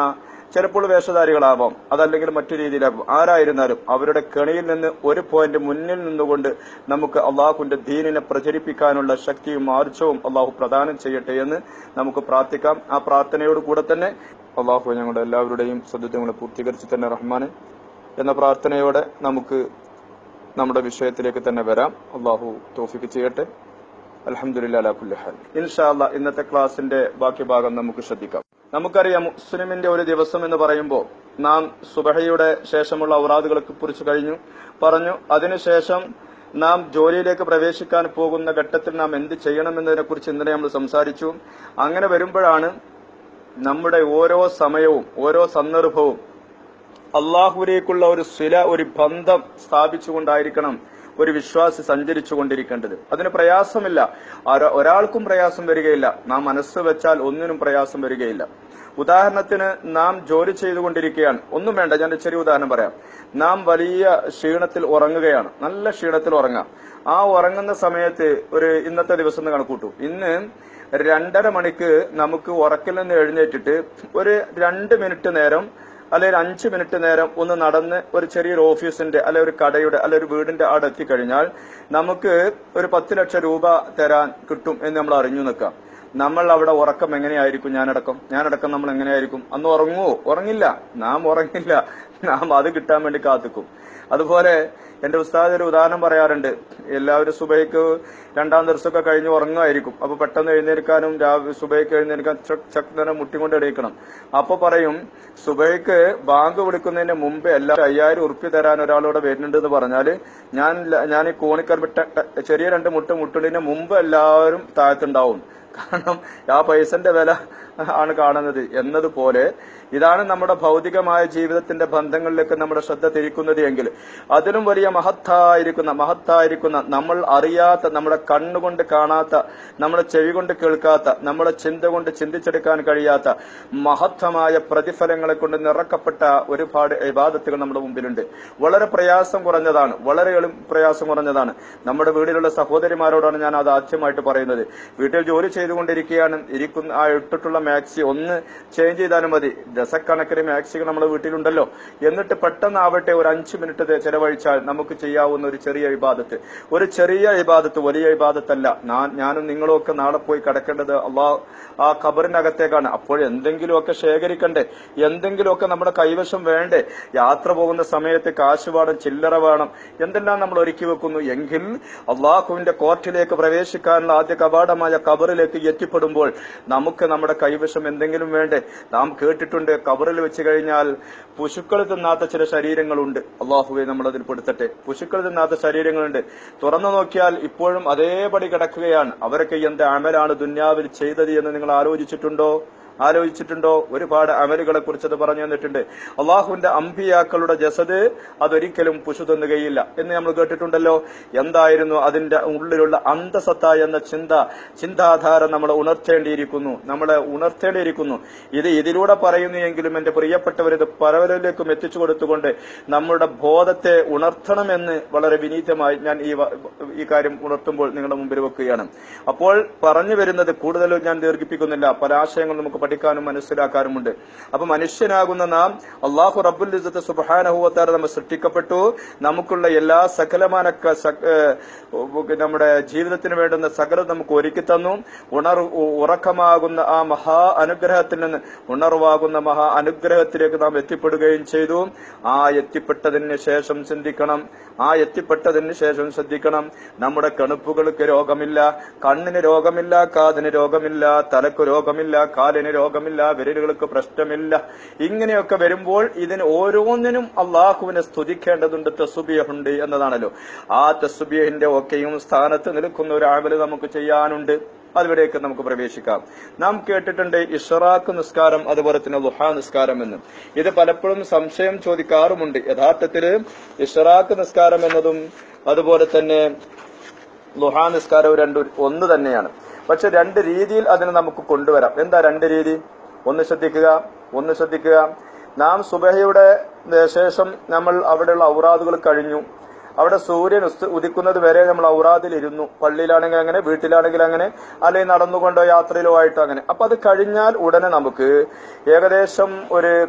ചിലപ്പോൾ വേഷധാരികളാവാം അതല്ലെങ്കിൽ മറ്റു രീതിയിലാകും ആരായിരുന്നാലും അവരുടെ കെണിയിൽ നിന്ന് ഒരു പോയിന്റ് മുന്നിൽ നിന്നുകൊണ്ട് നമുക്ക് അള്ളാഹുവിന്റെ ദീനിനെ പ്രചരിപ്പിക്കാനുള്ള ശക്തിയും ആർജവും അള്ളാഹു പ്രദാനം ചെയ്യട്ടെ എന്ന് നമുക്ക് പ്രാർത്ഥിക്കാം ആ പ്രാർത്ഥനയോട് കൂടെ തന്നെ അള്ളാഹു ഞങ്ങളുടെ എല്ലാവരുടെയും സദ്യത്വങ്ങളെ പൂർത്തീകരിച്ച് തന്നെ റഹ്മാന് എന്ന പ്രാർത്ഥനയോടെ നമുക്ക് നമ്മുടെ വിഷയത്തിലേക്ക് തന്നെ വരാം അള്ളാഹു തോഫിക്ക് ചെയ്യട്ടെ അലഹമുല്ലാ ഹാൽ ഇൻഷാല്ല ഇന്നത്തെ ക്ലാസിന്റെ ബാക്കി ഭാഗം നമുക്ക് ശ്രദ്ധിക്കാം നമുക്കറിയാം മുസ്ലിമിന്റെ ഒരു ദിവസം എന്ന് പറയുമ്പോൾ നാം സുബഹയുടെ ശേഷമുള്ള ഔറാദുകളെ കുറിച്ച് കഴിഞ്ഞു പറഞ്ഞു അതിനുശേഷം നാം ജോലിയിലേക്ക് പ്രവേശിക്കാൻ പോകുന്ന ഘട്ടത്തിൽ നാം എന്ത് ചെയ്യണമെന്നതിനെ കുറിച്ച് ഇന്നലെ നമ്മൾ സംസാരിച്ചു അങ്ങനെ വരുമ്പോഴാണ് നമ്മുടെ ഓരോ സമയവും ഓരോ സന്ദർഭവും അള്ളാഹുവിലേക്കുള്ള ഒരു ശില ഒരു ബന്ധം സ്ഥാപിച്ചുകൊണ്ടായിരിക്കണം ഒരു വിശ്വാസി സഞ്ചരിച്ചു കൊണ്ടിരിക്കേണ്ടത് അതിന് പ്രയാസമില്ല ആരോ- ഒരാൾക്കും പ്രയാസം വരികയില്ല നാം മനസ്സ് വെച്ചാൽ ഒന്നിനും പ്രയാസം വരികയില്ല ഉദാഹരണത്തിന് നാം ജോലി ചെയ്തുകൊണ്ടിരിക്കുകയാണ് ഒന്നും വേണ്ട ഞാൻ ഒരു ചെറിയ ഉദാഹരണം പറയാം നാം വലിയ ക്ഷീണത്തിൽ ഉറങ്ങുകയാണ് നല്ല ക്ഷീണത്തിൽ ഉറങ്ങാം ആ ഉറങ്ങുന്ന സമയത്ത് ഒരു ഇന്നത്തെ ദിവസം ഒന്ന് കണക്കൂട്ടു ഇന്ന് രണ്ടര മണിക്ക് നമുക്ക് ഉറക്കിൽ നിന്ന് എഴുന്നേറ്റിട്ട് ഒരു രണ്ട് മിനിറ്റ് നേരം അല്ലെ ഒരു അഞ്ച് മിനിറ്റ് നേരം ഒന്ന് നടന്ന് ഒരു ചെറിയൊരു ഓഫീസിന്റെ അല്ലെ ഒരു കടയുടെ അല്ലെ ഒരു വീടിന്റെ അവിടെ എത്തിക്കഴിഞ്ഞാൽ നമുക്ക് ഒരു പത്ത് ലക്ഷം രൂപ തരാൻ കിട്ടും എന്ന് നമ്മൾ അറിഞ്ഞു നിൽക്കാം നമ്മൾ അവിടെ ഉറക്കം എങ്ങനെയായിരിക്കും ഞാനടക്കം ഞാനടക്കം നമ്മൾ എങ്ങനെയായിരിക്കും അന്ന് ഉറങ്ങുവോ ഉറങ്ങില്ല നാം ഉറങ്ങില്ല നാം അത് കിട്ടാൻ വേണ്ടി കാത്തിക്കും അതുപോലെ എന്റെ ഉസ്താദ് ഒരു ഉദാഹരണം പറയാറുണ്ട് എല്ലാവരും സുബൈക്ക് രണ്ടാം ദിവസമൊക്കെ കഴിഞ്ഞ് ഉറങ്ങുമായിരിക്കും അപ്പൊ പെട്ടെന്ന് എഴുന്നേൽക്കാനും രാവിലെ സുബൈക്ക് എഴുന്നേൽക്കാൻ ചക് ചക് തന്നെ മുട്ടിക്കൊണ്ട് എണീക്കണം അപ്പൊ പറയും സുബൈക്ക് ബാങ്ക് വിളിക്കുന്നതിന് മുമ്പേ എല്ലാവരും അയ്യായിരം ഉറുപ്പ്യ തരാൻ ഒരാളോട് വരുന്നുണ്ട് എന്ന് പറഞ്ഞാല് ഞാൻ ല- ഞാൻ ഈ കോണിക്കർ വിട്ട- ട്ട- ചെറിയ രണ്ട് മുട്ട മുട്ടുന്നതിന് മുമ്പ് എല്ലാവരും താഴത്തുണ്ടാവും കാരണം ആ പൈസന്റെ വില ആണ് കാണുന്നത് എന്നതുപോലെ ഇതാണ് നമ്മുടെ ഭൗതികമായ ജീവിതത്തിന്റെ ബന്ധങ്ങളിലേക്ക് നമ്മുടെ ശ്രദ്ധ തിരിക്കുന്നത് എങ്കിൽ അതിലും വലിയ മഹത്തായിരിക്കുന്ന മഹത്തായിരിക്കുന്ന നമ്മൾ അറിയാത്ത നമ്മുടെ കണ്ണുകൊണ്ട് കാണാത്ത നമ്മുടെ ചെവി കൊണ്ട് കേൾക്കാത്ത നമ്മുടെ ചിന്ത കൊണ്ട് ചിന്തിച്ചെടുക്കാൻ കഴിയാത്ത മഹത്തമായ പ്രതിഫലങ്ങളെ കൊണ്ട് നിറക്കപ്പെട്ട ഒരുപാട് ഇബാദത്തുകൾ നമ്മുടെ മുമ്പിലുണ്ട് വളരെ പ്രയാസം കുറഞ്ഞതാണ് വളരെ എളു പ്രയാസം കുറഞ്ഞതാണ് നമ്മുടെ വീട്ടിലുള്ള സഹോദരിമാരോടാണ് ഞാൻ അത് ആദ്യമായിട്ട് പറയുന്നത് വീട്ടിൽ ജോലി ചെയ്തുകൊണ്ടിരിക്കുകയാണ് ഇരിക്കുന്ന ആ ഇട്ടിട്ടുള്ള മാക്സി ഒന്ന് ചേഞ്ച് ചെയ്താലും മതി ദശക്കണക്കിന് മാക്സികൾ നമ്മുടെ വീട്ടിലുണ്ടല്ലോ എന്നിട്ട് പെട്ടെന്നാവട്ടെ ഒരു അഞ്ച് മിനിറ്റ് ദേ ചെലവഴിച്ചാൽ നമുക്ക് ചെയ്യാവുന്ന ഒരു ചെറിയ ഇബാദത്ത് ഒരു ചെറിയ ഇബാദത്ത് വലിയ ഇബാദത്തല്ല ഞാൻ ഞാനും നിങ്ങളും ഒക്കെ നാളെ പോയി കിടക്കേണ്ടത് അള്ളാഹ് ആ ഖബറിനകത്തേക്കാണ് അപ്പോൾ എന്തെങ്കിലുമൊക്കെ ശേഖരിക്കണ്ടേ എന്തെങ്കിലുമൊക്കെ നമ്മുടെ കൈവശം വേണ്ടേ യാത്ര പോകുന്ന സമയത്ത് കാശ് വേണം ചില്ലറ വേണം എന്തെല്ലാം നമ്മൾ ഒരുക്കി വെക്കുന്നു എങ്കിൽ അള്ളാഹുവിന്റെ കോർട്ടിലേക്ക് പ്രവേശിക്കാനുള്ള ആദ്യ കവാടമായ കബറിലേക്ക് എത്തിപ്പെടുമ്പോൾ നമുക്ക് നമ്മുടെ കൈവശം എന്തെങ്കിലും വേണ്ടേ നാം കേട്ടിട്ടുണ്ട് കബറിൽ വെച്ച് കഴിഞ്ഞാൽ പശുക്കൾ തിന്നാത്ത ചില ശരീരങ്ങളുണ്ട് അള്ളാഹുവെ നമ്മൾ അതിൽ പെടുത്തട്ടെ പശുക്കൾ തിന്നാത്ത ശരീരങ്ങളുണ്ട് തുറന്നു നോക്കിയാൽ ഇപ്പോഴും അതേപടി കിടക്കുകയാണ് അവരൊക്കെ എന്ത് അമലാണ് ദുന്യാവിൽ ചെയ്തത് എന്ന് നിങ്ങൾ ആലോചിച്ചിട്ടുണ്ടോ ആലോചിച്ചിട്ടുണ്ടോ ഒരുപാട് അമലുകളെ കുറിച്ച് അത് പറഞ്ഞു തന്നിട്ടുണ്ട് അള്ളാഹുവിന്റെ അമ്പിയാക്കളുടെ ജസദ് അതൊരിക്കലും പുഷു തിന്നുകയില്ല എന്ന് നമ്മൾ കേട്ടിട്ടുണ്ടല്ലോ എന്തായിരുന്നു അതിന്റെ ഉള്ളിലുള്ള അന്തസത്ത എന്ന ചിന്ത ചിന്താധാര നമ്മളെ ഉണർത്തേണ്ടിയിരിക്കുന്നു നമ്മളെ ഉണർത്തേണ്ടിയിരിക്കുന്നു ഇത് ഇതിലൂടെ പറയുന്നു എങ്കിലും എന്റെ പ്രിയപ്പെട്ടവർ ഇത് പലവരിലേക്കും എത്തിച്ചു കൊടുത്തുകൊണ്ട് നമ്മുടെ ബോധത്തെ ഉണർത്തണമെന്ന് വളരെ വിനീതമായി ഞാൻ ഈ വ- ഈ കാര്യം ഉണർത്തുമ്പോൾ നിങ്ങളുടെ മുമ്പിൽ വെക്കുകയാണ് അപ്പോൾ പറഞ്ഞു വരുന്നത് കൂടുതലും ഞാൻ ദീർഘിപ്പിക്കുന്നില്ല പല ആശയങ്ങൾ നമുക്ക് പഠിക്കാനും മനസ്സിലാക്കാനുമുണ്ട് അപ്പൊ മനുഷ്യനാകുന്ന നാം അള്ളാഹു റബ്ബുൽ ഇസ്സത്ത് സുബ്ഹാനഹുവത്താര നമ്മൾ സൃഷ്ടിക്കപ്പെട്ടു നമുക്കുള്ള എല്ലാ സകലമാന ക- സ- ഏഹ് നമ്മുടെ ജീവിതത്തിന് വേണ്ടുന്ന സകലം നമുക്ക് ഒരുക്കി തന്നു ഉണർ ഉ- ഉറക്കമാകുന്ന ആ മഹാ അനുഗ്രഹത്തിൽ നിന്ന് ഉണർവാകുന്ന മഹാ അനുഗ്രഹത്തിലേക്ക് നാം എത്തിപ്പെടുകയും ചെയ്തു ആ എത്തിപ്പെട്ടതിന് ശേഷം ചിന്തിക്കണം ആ എത്തിപ്പെട്ടതിന് ശേഷം ശ്രദ്ധിക്കണം നമ്മുടെ കണുപ്പുകൾക്ക് രോഗമില്ല കണ്ണിന് രോഗമില്ല കാതിന് രോഗമില്ല തലക്ക് രോഗമില്ല കാലിന് രോഗമില്ല വിരലുകൾക്ക് പ്രശ്നമില്ല ഇങ്ങനെയൊക്കെ വരുമ്പോൾ ഇതിന് ഓരോന്നിനും അള്ളാഹുവിനെ സ്തുതിക്കേണ്ടതുണ്ട് തസുബിയുണ്ട് എന്നതാണല്ലോ ആ തസുബിയഹിന്റെ ഒക്കെയും സ്ഥാനത്ത് നിൽക്കുന്ന ഒരു ആമല് നമുക്ക് ചെയ്യാനുണ്ട് അതിവിടേക്ക് നമുക്ക് പ്രവേശിക്കാം നാം കേട്ടിട്ടുണ്ട് ഇഷറാഖ് നിസ്കാരം അതുപോലെ തന്നെ ലുഹാ നിസ്കാരം എന്ന് ഇത് പലപ്പോഴും സംശയം ചോദിക്കാറുമുണ്ട് യഥാർത്ഥത്തില് ഇഷറാഖ് നിസ്കാരം എന്നതും അതുപോലെ തന്നെ ലുഹാ നിസ്കാരവും രണ്ടും ഒന്ന് തന്നെയാണ് പക്ഷെ രണ്ട് രീതിയിൽ അതിനെ നമുക്ക് കൊണ്ടുവരാം എന്താ രണ്ട് രീതി ഒന്ന് ശ്രദ്ധിക്കുക ഒന്ന് ശ്രദ്ധിക്കുക നാം സുബഹയുടെ ഏഹ്, ശേഷം നമ്മൾ അവിടെയുള്ള ഔറാദുകൾ കഴിഞ്ഞു അവിടെ സൂര്യൻ ഉസ്ത- ഉദിക്കുന്നത് വരെ നമ്മൾ ഔറാദിൽ ഇരുന്നു പള്ളിയിലാണെങ്കിൽ അങ്ങനെ വീട്ടിലാണെങ്കിൽ അങ്ങനെ അല്ലെങ്കിൽ നടന്നുകൊണ്ടോ യാത്രയിലോ ആയിട്ടോ അങ്ങനെ അപ്പൊ അത് കഴിഞ്ഞാൽ ഉടനെ നമുക്ക് ഏകദേശം ഒരു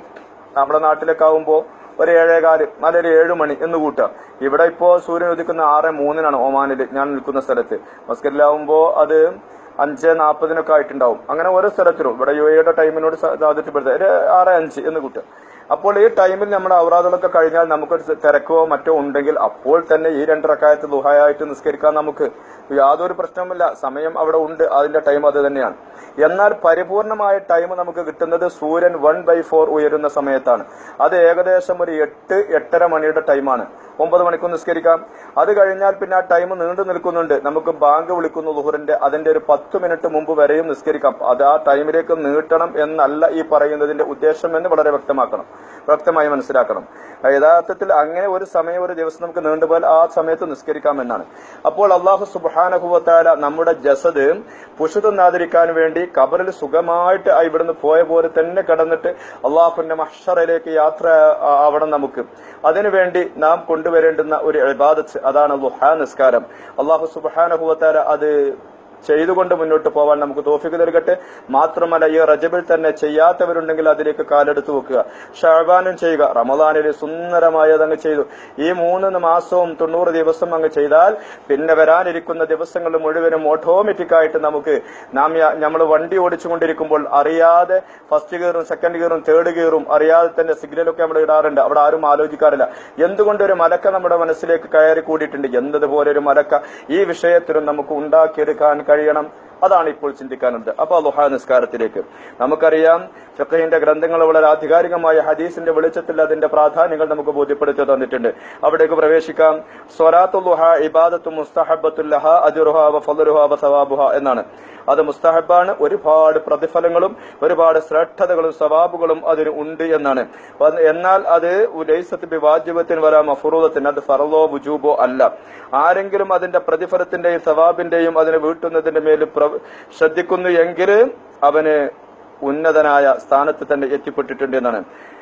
നമ്മുടെ നാട്ടിലൊക്കെ ആവുമ്പോൾ ഒരു ഏഴേകാല് നല്ലൊരു ഏഴ് മണി എന്ന് കൂട്ടുക ഇവിടെ ഇപ്പോ സൂര്യൻ ഉദിക്കുന്ന ആറ് മൂന്നിനാണ് ഒമാനിൽ ഞാൻ നിൽക്കുന്ന സ്ഥലത്ത് മസ്കറ്റിലാവുമ്പോ അത് അഞ്ച് നാൽപ്പതിനൊക്കെ ആയിട്ടുണ്ടാവും അങ്ങനെ ഓരോ സ്ഥലത്തിലും ഇവിടെ യു എയുടെ ടൈമിനോട് സാധിച്ചപ്പെടുത്തുക ഒരു ആറ് അഞ്ച് എന്ന് കൂട്ടുക അപ്പോൾ ഈ ടൈമിൽ നമ്മുടെ ഔറാദുകളൊക്കെ കഴിഞ്ഞാൽ നമുക്കൊരു തിരക്കോ മറ്റോ ഉണ്ടെങ്കിൽ അപ്പോൾ തന്നെ ഈ രണ്ട് റക്കായത്ത് ദുഹായായിട്ട് നിസ്കരിക്കാൻ നമുക്ക് യാതൊരു പ്രശ്നവുമില്ല സമയം അവിടെ ഉണ്ട് അതിന്റെ ടൈം അത് തന്നെയാണ് എന്നാൽ പരിപൂർണമായ ടൈം നമുക്ക് കിട്ടുന്നത് സൂര്യൻ വൺ ബൈ ഫോർ ഉയരുന്ന സമയത്താണ് അത് ഏകദേശം ഒരു എട്ട് എട്ടര മണിയുടെ ടൈമാണ് ഒമ്പത് മണിക്കൂർ നിസ്കരിക്കാം അത് കഴിഞ്ഞാൽ പിന്നെ ആ ടൈം നീണ്ടു നിൽക്കുന്നുണ്ട് നമുക്ക് ബാങ്ക് വിളിക്കുന്നു ലുഹറിന്റെ അതിന്റെ ഒരു പത്ത് മിനിറ്റ് മുമ്പ് വരെയും നിസ്കരിക്കാം അത് ആ ടൈമിലേക്ക് നീട്ടണം എന്നല്ല ഈ പറയുന്നതിന്റെ ഉദ്ദേശം എന്ന് വളരെ വ്യക്തമാക്കണം വ്യക്തമായി മനസ്സിലാക്കണം യഥാർത്ഥത്തിൽ അങ്ങനെ ഒരു സമയം ഒരു ദിവസം നമുക്ക് നീണ്ടുപോയാൽ ആ സമയത്ത് നിസ്കരിക്കാമെന്നാണ് അപ്പോൾ അള്ളാഹു സുബാനഹുവത്താല നമ്മുടെ ജസദ് പുഷുതന്നാതിരിക്കാൻ വേണ്ടി കബറിൽ സുഖമായിട്ട് ആ ഇവിടുന്ന് പോയ പോലെ തന്നെ കടന്നിട്ട് അള്ളാഹുന്റെ മഷറിലേക്ക് യാത്ര ആവണം നമുക്ക് അതിനുവേണ്ടി നാം കൊണ്ടുവരേണ്ടുന്ന ഒരു ഇബാദത്ത് അതാണ് ലുഹാ നിസ്കാരം അള്ളാഹു സുബാനഹുവത്താല അത് ചെയ്തുകൊണ്ട് മുന്നോട്ട് പോവാൻ നമുക്ക് തോഫിക്ക് നൽകട്ടെ മാത്രമല്ല ഈ റജബിൽ തന്നെ ചെയ്യാത്തവരുണ്ടെങ്കിൽ അതിലേക്ക് കാലെടുത്ത് വെക്കുക ഷാബാനും ചെയ്യുക റമദാനിൽ സുന്ദരമായത് അങ്ങ് ചെയ്തു ഈ മൂന്ന് മാസവും തൊണ്ണൂറ് ദിവസം അങ്ങ് ചെയ്താൽ പിന്നെ വരാനിരിക്കുന്ന ദിവസങ്ങൾ മുഴുവനും ഓട്ടോമാറ്റിക് ആയിട്ട് നമുക്ക് നാം നമ്മൾ വണ്ടി ഓടിച്ചുകൊണ്ടിരിക്കുമ്പോൾ അറിയാതെ ഫസ്റ്റ് ഗിയറും സെക്കൻഡ് ഗിയറും തേർഡ് ഗിയറും അറിയാതെ തന്നെ സിഗ്നലൊക്കെ നമ്മൾ ഇടാറുണ്ട് അവിടെ ആരും ആലോചിക്കാറില്ല എന്തുകൊണ്ട് ഒരു മലക്ക നമ്മുടെ മനസ്സിലേക്ക് കയറി കൂടിയിട്ടുണ്ട് എന്നതുപോലെ ഒരു മലക്ക ഈ വിഷയത്തിലും നമുക്ക് ഉണ്ടാക്കിയെടുക്കാൻ കഴിയണം അതാണ് ഇപ്പോൾ ചിന്തിക്കാനുള്ളത് അപ്പൊ അലുഹ നിസ്കാരത്തിലേക്ക് നമുക്കറിയാം ഫിഖഹിന്റെ ഗ്രന്ഥങ്ങൾ വളരെ ആധികാരികമായ ഹദീസിന്റെ വെളിച്ചത്തിൽ അതിന്റെ പ്രാധാന്യങ്ങൾ നമുക്ക് ബോധ്യപ്പെടുത്തി തന്നിട്ടുണ്ട് അവിടേക്ക് പ്രവേശിക്കാം സ്വലാത്തുലുഹ ഇബാദത്തു മുസ്തഹബത്തുല്ലഹ അജുറുഹ ഫലുഹ സവാബുഹ എന്നാണ് അത് മുസ്തഹബാണ് ഒരുപാട് പ്രതിഫലങ്ങളും ഒരുപാട് ശ്രദ്ധതകളും സവാബുകളും അതിന് ഉണ്ട് എന്നാണ് എന്നാൽ അത് ലൈസത്ത് ബിവാജിബത്തിന് വരാ മഫറൂദത്തിന് അത് ഫറലോ ബുജൂബോ അല്ല ആരെങ്കിലും അതിന്റെ പ്രതിഫലത്തിന്റെയും സവാബിന്റെയും അതിനെ വീട്ടുന്നതിന്റെ മേൽ ശ്രദ്ധിക്കുന്നു എങ്കിൽ അവന് ഉന്നതനായ സ്ഥാനത്ത് തന്നെ എത്തിപ്പെട്ടിട്ടുണ്ട് എന്നാണ്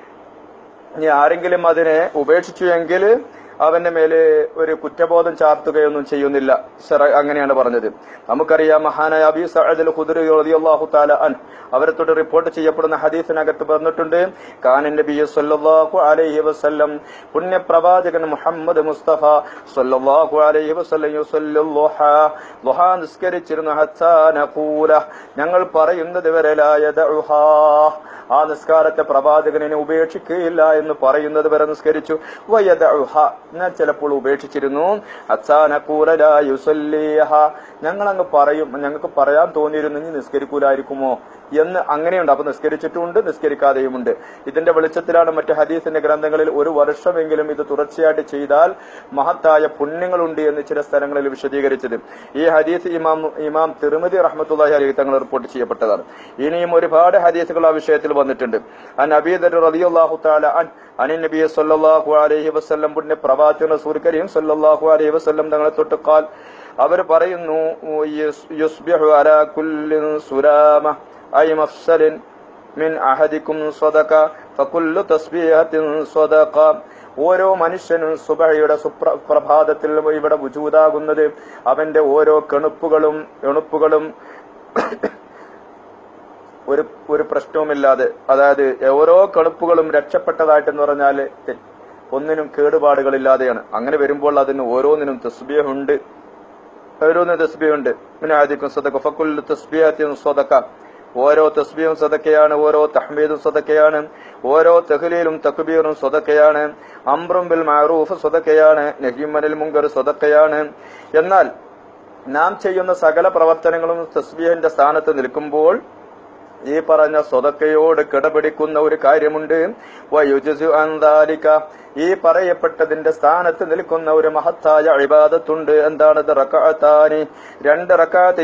ഇനി ആരെങ്കിലും അതിനെ ഉപേക്ഷിച്ചു എങ്കിൽ അവന്റെ മേലെ ഒരു കുറ്റബോധം ചാർത്തുകയൊന്നും ചെയ്യുന്നില്ല അങ്ങനെയാണ് പറഞ്ഞത് നമുക്കറിയാം മഹാനായ അബി സഅദ് ഖുദരി റളിയല്ലാഹു തആല അൻ അവരെ തൊട്ട് റിപ്പോർട്ട് ചെയ്യപ്പെടുന്ന ഹദീസിനകത്ത് പറഞ്ഞിട്ടുണ്ട് കാനൻ നബി സല്ലല്ലാഹു അലൈഹി വസല്ലം പുണ്യ പ്രവാചകൻ മുഹമ്മദ് മുസ്തഫ സല്ലല്ലാഹു അലൈഹി വസല്ലം യുസല്ലുല്ലാഹ ളുഹ നിസ്കരിച്ചിരുന്നു ഹത്താ നഖൂല ഞങ്ങൾ പറയുന്നത് വരെ ലാ യദഉഹാ ആ നിസ്കാരത്തെ പ്രവാചകനെ ഉപേക്ഷിക്കുകയില്ല എന്ന് പറയുന്നത് വരെ നിസ്കരിച്ചു വയദഉഹ ഞാൻ ചിലപ്പോൾ ഉപേക്ഷിച്ചിരുന്നു ഞങ്ങൾ അങ്ങ് പറയും ഞങ്ങൾക്ക് പറയാൻ തോന്നിയിരുന്നു ഇനി നിസ്കരിക്കൂലായിരിക്കുമോ എന്ന് അങ്ങനെയുണ്ട് അപ്പൊ നിസ്കരിച്ചിട്ടുമുണ്ട് നിസ്കരിക്കാതെയുമുണ്ട് ഇതിന്റെ വെളിച്ചത്തിലാണ് മറ്റ് ഹദീസിന്റെ ഗ്രന്ഥങ്ങളിൽ ഒരു വർഷമെങ്കിലും ഇത് തുടർച്ചയായിട്ട് ചെയ്താൽ മഹത്തായ പുണ്യങ്ങളുണ്ട് എന്ന് ചില സ്ഥലങ്ങളിൽ വിശദീകരിച്ചത് ഈ ഹദീസ് ഇമാം ഇമാം തിരുമതി റഹ്മത്തുല്ലാഹി അലി തങ്ങൾ റിപ്പോർട്ട് ചെയ്യപ്പെട്ടതാണ് ഇനിയും ഒരുപാട് ഹദീസുകൾ ആ വിഷയത്തിൽ വന്നിട്ടുണ്ട് അൻ അബീദർ റളിയല്ലാഹു തആല അൻ അനി നബി സല്ലല്ലാഹു അലൈഹി വസല്ലം പുണ്യ പ്രവാചകൻ റസൂൽ കരീം സല്ലല്ലാഹു അലൈഹി വസല്ലം തങ്ങളെ തൊട്ട് കാൽ അവർ പറയുന്നു യുസ്ബിഹു അലാ കുല്ലിൻ സുലാമ ഐ മഫ്സലിൻ മിൻ അഹദിക്കും സ്വദക ഫകുല്ലു തസ്ബീഹത്തിൻ സ്വദക ഓരോ മനുഷ്യനും സുബഹയുടെ സുപ്രഭാതത്തിൽ ഇവിടെ വുജൂദാകുന്നത് അവന്റെ ഓരോ കെണുപ്പുകളും എണുപ്പുകളും ഒരു ഒരു പ്രശ്നവുമില്ലാതെ അതായത് ഓരോ കണുപ്പുകളും രക്ഷപ്പെട്ടതായിട്ടെന്ന് പറഞ്ഞാൽ ഒന്നിനും കേടുപാടുകളില്ലാതെയാണ് അങ്ങനെ വരുമ്പോൾ അതിന് ഓരോന്നിനും തസ്ബിയുണ്ട് ഓരോന്നിനും തസ്ബിയുണ്ട് മിനാദിക്കും സദക്ക ഫക്കുൽ തസ്ബിയത്തിൻ സ്വതക്ക ഓരോ തസ്ബിയും സദക്കയാണ് ഓരോ തഹ്മീദും സദക്കയാണ് ഓരോ തഹ്ലീലും തക്ബീറും സ്വതക്കയാണ് അംറും ബിൽ മാറൂഫ് സ്വതക്കയാണ് നഹിമനിൽ മുങ്കർ സ്വതക്കയാണ് എന്നാൽ നാം ചെയ്യുന്ന സകല പ്രവർത്തനങ്ങളും തസ്ബീഹിന്റെ സ്ഥാനത്ത് നിൽക്കുമ്പോൾ ഈ പറഞ്ഞ സ്വതക്കയോട് കിടപിടിക്കുന്ന ഒരു കാര്യമുണ്ട് വയുജു അന്താലിക്ക ഈ പറയപ്പെട്ടതിന്റെ സ്ഥാനത്ത് നിൽക്കുന്ന ഒരു മഹത്തായ അഴിബാദത്തുണ്ട് എന്താണത് റക്കാത്താനി രണ്ട് റക്കാത്ത്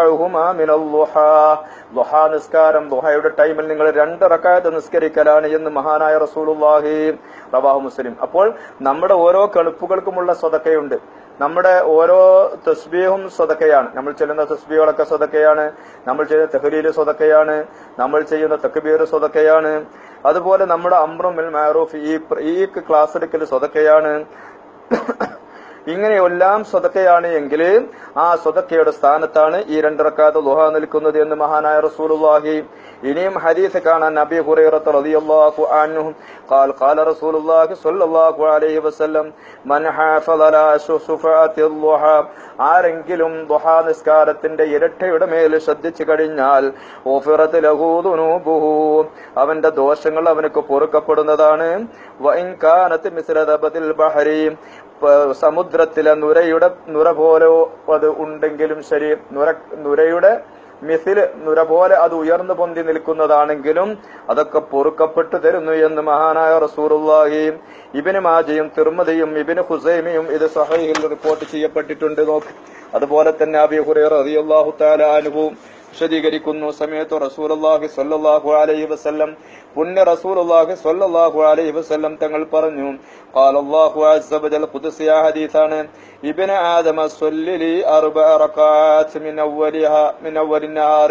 ലുഹാ നിസ്കാരം ലുഹയുടെ ടൈമിൽ നിങ്ങൾ രണ്ട് റക്കാത്ത് നിസ്കരിക്കലാണ് എന്ന് മഹാനായ റസൂലുള്ളാഹി റവാഹു മുസ്ലിം അപ്പോൾ നമ്മുടെ ഓരോ കെളുപ്പുകൾക്കുമുള്ള സ്വതക്കയുണ്ട് നമ്മുടെ ഓരോ തസ്ബീഹും സ്വതക്കയാണ് നമ്മൾ ചെല്ലുന്ന തസ്ബീഹുകളൊക്കെ സ്വതക്കയാണ് നമ്മൾ ചെയ്യുന്ന തെഹലീല് സ്വതക്കയാണ് നമ്മൾ ചെയ്യുന്ന തക്ബീർ സ്വതക്കയാണ് അതുപോലെ നമ്മുടെ അമ്രുമിൽ മാറൂഫ് ഈ ഈ ക്ലാസ് എടുക്കൽ സ്വതക്കയാണ് ഇങ്ങനെയെല്ലാം സ്വതക്കയാണ് എങ്കിൽ ആ സ്വതക്കയുടെ സ്ഥാനത്താണ് ഈ രണ്ടിറക്കാത്ത ദുഹ നിൽക്കുന്നത് എന്ന് മഹാനായ റസൂലുള്ളാഹി ഇനിയും ഹദീസ് കാണാൻ നബി ഹുറൈറത്ത് റളിയല്ലാഹു അൻഹു قال قال رسول الله صلى الله عليه وسلم من حافظ على شفعة الضحى ആരെങ്കിലും ദുഹാ നിസ്കാരത്തിന്റെ ഇരട്ടയുടെ മേൽ ശ്രദ്ധിച്ചു കഴിഞ്ഞാൽ ഓഫിറത്ത് ലഹൂദുനൂബുഹു അവന്റെ ദോഷങ്ങൾ അവനക്ക് പൊറുക്കപ്പെടുന്നതാണ് വൈൻ കാനത്ത് മിസ്രദബത്തിൽ ബഹരി സമുദ്രത്തിലെ നുരയുടെ നുര പോലെ അത് ഉണ്ടെങ്കിലും ശരി നുര നുരയുടെ മിസിൽ നുര പോലെ അത് ഉയർന്നു പൊന്തി നിൽക്കുന്നതാണെങ്കിലും അതൊക്കെ പൊറുക്കപ്പെട്ടു തരുന്നു എന്ന് മഹാനായ റസൂറുല്ലാഹി ഇബിന് മാജയും തിർമതിയും ഇബിന് ഹുസൈമയും ഇത് സഹയിൽ റിപ്പോർട്ട് ചെയ്യപ്പെട്ടിട്ടുണ്ട് നോക്ക് അതുപോലെ തന്നെ അബി ഹുറൈറ റളിയല്ലാഹു തആല അൻഹു വിശദീകരിക്കുന്നു സമയത്ത് റസൂലുള്ളാഹി സ്വല്ലല്ലാഹു അലൈഹി വസല്ലം പുണ്യ റസൂലുള്ളാഹി സ്വല്ലല്ലാഹു അലൈഹി വസല്ലം തങ്ങൾ പറഞ്ഞു قال الله عز وجل قدسي ഹദീസാണ് ഇബ്ന ആദമ സ്വല്ലി അർബഅ റകഅത്ത് മിൻ അവലിഹാ മിൻ അവലി നഹാർ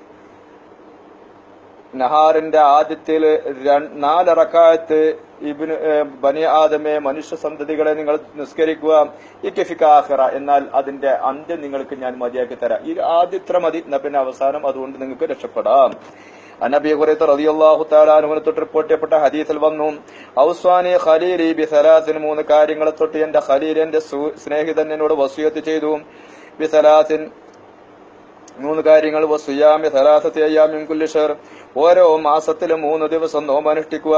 നഹാറിന്റെ ആദ്യത്തിൽ നാല് റക്കായത്ത് ഇബിന് ബനി ആദമെ മനുഷ്യ സന്തതികളെ നിങ്ങൾ നിസ്കരിക്കുക ഇക്കഫിക്കാഹിറ എന്നാൽ അതിന്റെ അന്ത്യം നിങ്ങൾക്ക് ഞാൻ മതിയാക്കി തരാം ഈ ആദ്യത്ര മതി എന്നാ പിന്നെ അവസാനം അതുകൊണ്ട് നിങ്ങൾക്ക് രക്ഷപ്പെടാം അനബി ഹുറൈത്ത് റളിയല്ലാഹു തആല അൻഹുവിനെ തൊട്ട് റിപ്പോർട്ട് ചെയ്യപ്പെട്ട ഹദീസിൽ വന്നു ഔസ്വാനി ഖലീലി ബി സലാസിൻ മൂന്ന് കാര്യങ്ങളെ തൊട്ട് എന്റെ ഖലീൽ എന്റെ സ്നേഹിതൻ എന്നോട് വസിയത്ത് ചെയ്തു ബി സലാസിൻ മൂന്ന് കാര്യങ്ങൾ വസുയാമി സലാസത്തി അയ്യാമിൻ കുല്ലി ഷഹർ ഓരോ മാസത്തിലും മൂന്ന് ദിവസം നോമനുഷ്ഠിക്കുക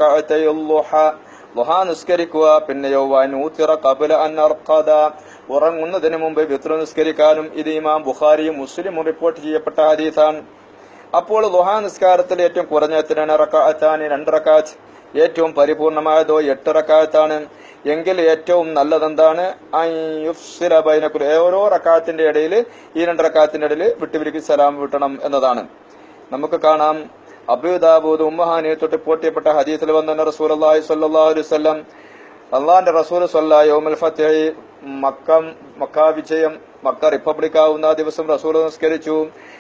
ലുഹ നിസ്കരിക്കുക പിന്നെയോ വനൂത്തിറ കപില അന്നർക്കത ഉറങ്ങുന്നതിന് മുമ്പ് വിത്ര നിസ്കരിക്കാനും ഇത് ഇമാം ബുഖാരിയും മുസ്ലിമും റിപ്പോർട്ട് ചെയ്യപ്പെട്ട ഹദീസാണ് അപ്പോൾ ലുഹാ നിസ്കാരത്തിൽ ഏറ്റവും കുറഞ്ഞ എത്രയാണ് റക്കാത്താന് രണ്ട് റക്കാത്ത് ഏറ്റവും പരിപൂർണമായതോ എട്ട് റക്കാത്താണ് എങ്കിൽ ഏറ്റവും നല്ലതെന്താണ് ബൈനക്കുൽ ഓരോ റക്കാത്തിന്റെ ഇടയിൽ ഈ രണ്ട് റക്കാത്തിന്റെ ഇടയിൽ വിട്ടുപിരിക്ക് സലാം വിട്ടണം എന്നതാണ് നമുക്ക് കാണാം അബുദാബൂദ് ഉമ്മഹാനെ തൊട്ട് പോട്ടിയപ്പെട്ട ഹദീസിൽ വന്ന റസൂൽ അള്ളാഹി സല്ലാ അലുസല്ലം അള്ളാന്റെ റസൂൽ സല്ലാ യോമൽ ഫത്തഹി മക്ക മക്ക വിജയം മക്ക റിപ്പബ്ലിക് ആവുന്ന ദിവസം റസൂൽ നിസ്കരിച്ചു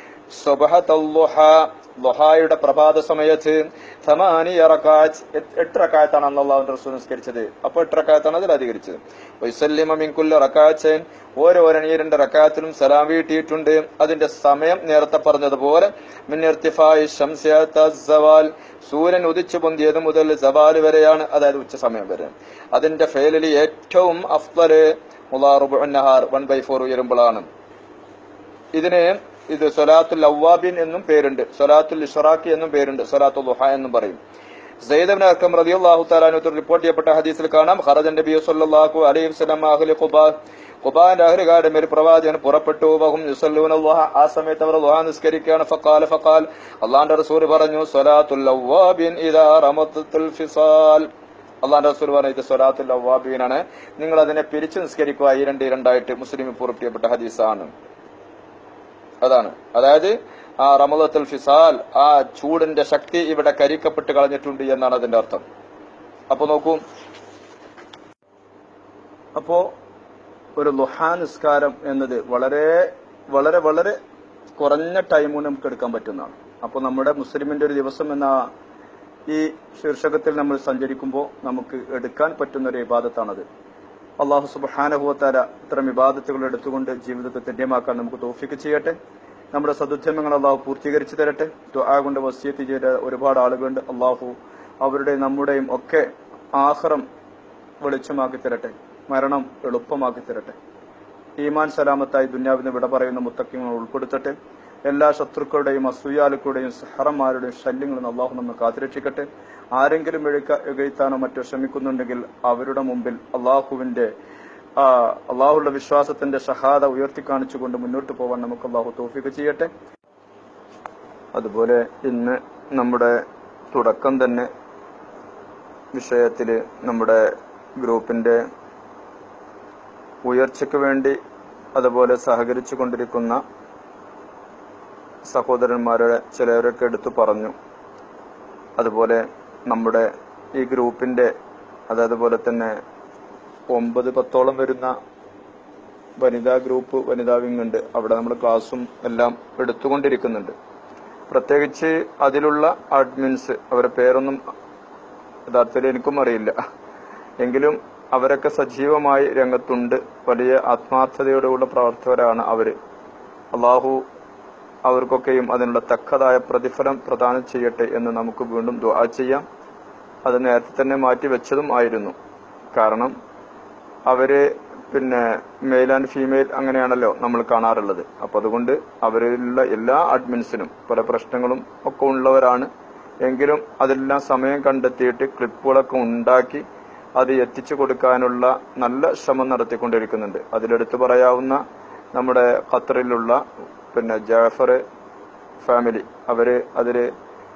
ലൊഹായുടെ പ്രഭാത സമയത്ത് സമാനി എട്ട് റക്കായത്താണ് അള്ളാഹുന്റെ റസൂൽ നിസ്കരിച്ചത് അപ്പൊ എട്ട് റക്കായത്താണ് അതിൽ അധികരിച്ചത് വൈസല്യമമിൻകുല്ല റക്കാച്ചൻ ഓരോരോ ഈ രണ്ട് റക്കായത്തിലും സലാം വീട്ടിയിട്ടുണ്ട് അതിന്റെ സമയം നേരത്തെ പറഞ്ഞതുപോലെ മിന്നിർത്തിഫായി സവാൽ സൂര്യൻ ഉദിച്ചു പൊന്തിയത് മുതൽ സവാൽ വരെയാണ് അതായത് ഉച്ച സമയം വരെ അതിന്റെ ഫേലിൽ ഏറ്റവും അഫ്ലല് മുലാറുബ് നഹാർ വൺ ബൈ ഫോർ ഉയരുമ്പോഴാണ് ഇതിന് ഇത് സൊലാത്തുൽ അവ്വാബിൻ എന്നും പേരുണ്ട് സൊലാത്തുൽ ഇഷറാഖി എന്നും പേരുണ്ട് സൊലാത്തുൽ ദുഹ എന്നും പറയും സയ്യിദ് അക്കം റളിയല്ലാഹു തആല റിപ്പോർട്ട് ചെയ്യപ്പെട്ട ഹദീസിൽ കാണാം ഖറജൻ നബി സല്ലല്ലാഹു അലൈഹി വസല്ലം അഹ്ലി ഖുബാ ഖുബാന്റെ അഹ്ലുകാരുടെ മേൽ പ്രവാചകൻ പുറപ്പെട്ടു വഹും യുസല്ലൂന അല്ലാഹ ആ സമയത്ത് അവർ ദുആ നിസ്കരിക്കുകയാണ് ഫഖാല ഫഖാൽ അല്ലാഹുവിന്റെ റസൂൽ പറഞ്ഞു സലാത്തുൽ അവ്വാബിൻ ഇദാ റമത്തുൽ ഫിസാൽ അള്ളാന്റെ റസൂൽ പറഞ്ഞു ഇത് സൊലാത്തുൽ അവ്വാബീനാണ് നിങ്ങൾ അതിനെ പിരിച്ചു നിസ്കരിക്കുക ഈ രണ്ട് രണ്ടായിട്ട് മുസ്ലിം റിപ്പോർട്ട് ചെയ്യപ്പെട്ട ഹദീസാണ് അതാണ് അതായത് ആ റമദത്തുൽ ഫിസാൽ ആ ചൂടിന്റെ ശക്തി ഇവിടെ കരിക്കപ്പെട്ട് കളഞ്ഞിട്ടുണ്ട് എന്നാണ് അതിന്റെ അർത്ഥം അപ്പൊ നോക്കൂ അപ്പോ ഒരു ലുഹാ നിസ്കാരം എന്നത് വളരെ വളരെ വളരെ കുറഞ്ഞ ടൈം കൊണ്ട് നമുക്ക് എടുക്കാൻ പറ്റുന്നതാണ് അപ്പോൾ നമ്മുടെ മുസ്ലിമിന്റെ ഒരു ദിവസം എന്ന ഈ ശീർഷകത്തിൽ നമ്മൾ സഞ്ചരിക്കുമ്പോൾ നമുക്ക് എടുക്കാൻ പറ്റുന്ന ഒരു ഇബാദത്താണത് അള്ളാഹു സുബാനഹുവത്താര ഇത്തരം വിവാദത്തുകൾ എടുത്തുകൊണ്ട് ജീവിതത്തെ തെന്യമാക്കാൻ നമുക്ക് തോഫിക്ക് ചെയ്യട്ടെ നമ്മുടെ സദുദ്യമങ്ങൾ അള്ളാഹു പൂർത്തീകരിച്ചു തരട്ടെ ദുആ കൊണ്ട് വസ്യത്ത് ചെയ്ത ഒരുപാട് ആളുകളുണ്ട് അള്ളാഹു അവരുടെയും നമ്മുടെയും ഒക്കെ ആഹ്റം വെളിച്ചമാക്കി തരട്ടെ മരണം എളുപ്പമാക്കി തരട്ടെ ഈമാൻ സലാമത്തായി ദുന്യാവിന് വിട പറയുന്ന മുത്തക്കിങ്ങൾ ഉൾപ്പെടുത്തട്ടെ എല്ലാ ശത്രുക്കളുടെയും അസൂയാലുക്കളുടെയും സഹറന്മാരുടെയും ശല്യങ്ങളും അള്ളാഹു നമ്മെ കാത്തിരക്ഷിക്കട്ടെ ആരെങ്കിലും എഴുക്ക എഴുത്താനോ മറ്റോ ശ്രമിക്കുന്നുണ്ടെങ്കിൽ അവരുടെ മുമ്പിൽ അള്ളാഹുവിന്റെ ആ അള്ളാഹുള്ള വിശ്വാസത്തിന്റെ ഷഹാദ ഉയർത്തിക്കാണിച്ചുകൊണ്ട് മുന്നോട്ട് പോകാൻ നമുക്ക് അള്ളാഹു തോഫിക്ക് ചെയ്യട്ടെ അതുപോലെ ഇന്ന് നമ്മുടെ തുടക്കം തന്നെ വിഷയത്തില് നമ്മുടെ ഗ്രൂപ്പിന്റെ ഉയർച്ചയ്ക്ക് വേണ്ടി അതുപോലെ സഹകരിച്ചു കൊണ്ടിരിക്കുന്ന സഹോദരന്മാരുടെ ചിലരൊക്കെ എടുത്തു പറഞ്ഞു അതുപോലെ നമ്മുടെ ഈ ഗ്രൂപ്പിന്റെ അതതുപോലെ തന്നെ ഒമ്പത് പത്തോളം വരുന്ന വനിതാ ഗ്രൂപ്പ് വനിതാ വിങ് ഉണ്ട് അവിടെ നമ്മൾ ക്ലാസ്സും എല്ലാം എടുത്തുകൊണ്ടിരിക്കുന്നുണ്ട് പ്രത്യേകിച്ച് അതിലുള്ള അഡ്മിൻസ് അവരുടെ പേരൊന്നും യഥാർത്ഥത്തിൽ എനിക്കും അറിയില്ല എങ്കിലും അവരൊക്കെ സജീവമായി രംഗത്തുണ്ട് വലിയ ആത്മാർത്ഥതയോടെയുള്ള പ്രവർത്തകരാണ് അവര് അള്ളാഹു അവർക്കൊക്കെയും അതിനുള്ള തക്കതായ പ്രതിഫലം പ്രദാനം ചെയ്യട്ടെ എന്ന് നമുക്ക് വീണ്ടും ദുആ ചെയ്യാം അത് നേരത്തെ തന്നെ മാറ്റി വെച്ചതും ആയിരുന്നു കാരണം അവര് പിന്നെ മെയിൽ ആൻഡ് ഫീമെയിൽ അങ്ങനെയാണല്ലോ നമ്മൾ കാണാറുള്ളത് അപ്പൊ അതുകൊണ്ട് അവരിലുള്ള എല്ലാ അഡ്മിൻസിനും പല പ്രശ്നങ്ങളും ഒക്കെ ഉള്ളവരാണ് എങ്കിലും അതെല്ലാം സമയം കണ്ടെത്തിയിട്ട് ക്ലിപ്പുകളൊക്കെ ഉണ്ടാക്കി അത് എത്തിച്ചു കൊടുക്കാനുള്ള നല്ല ശ്രമം നടത്തിക്കൊണ്ടിരിക്കുന്നുണ്ട് അതിലെടുത്ത് പറയാവുന്ന നമ്മുടെ ഖത്തറിലുള്ള പിന്നെ ജാഫർ ഫാമിലി അവര് അതില്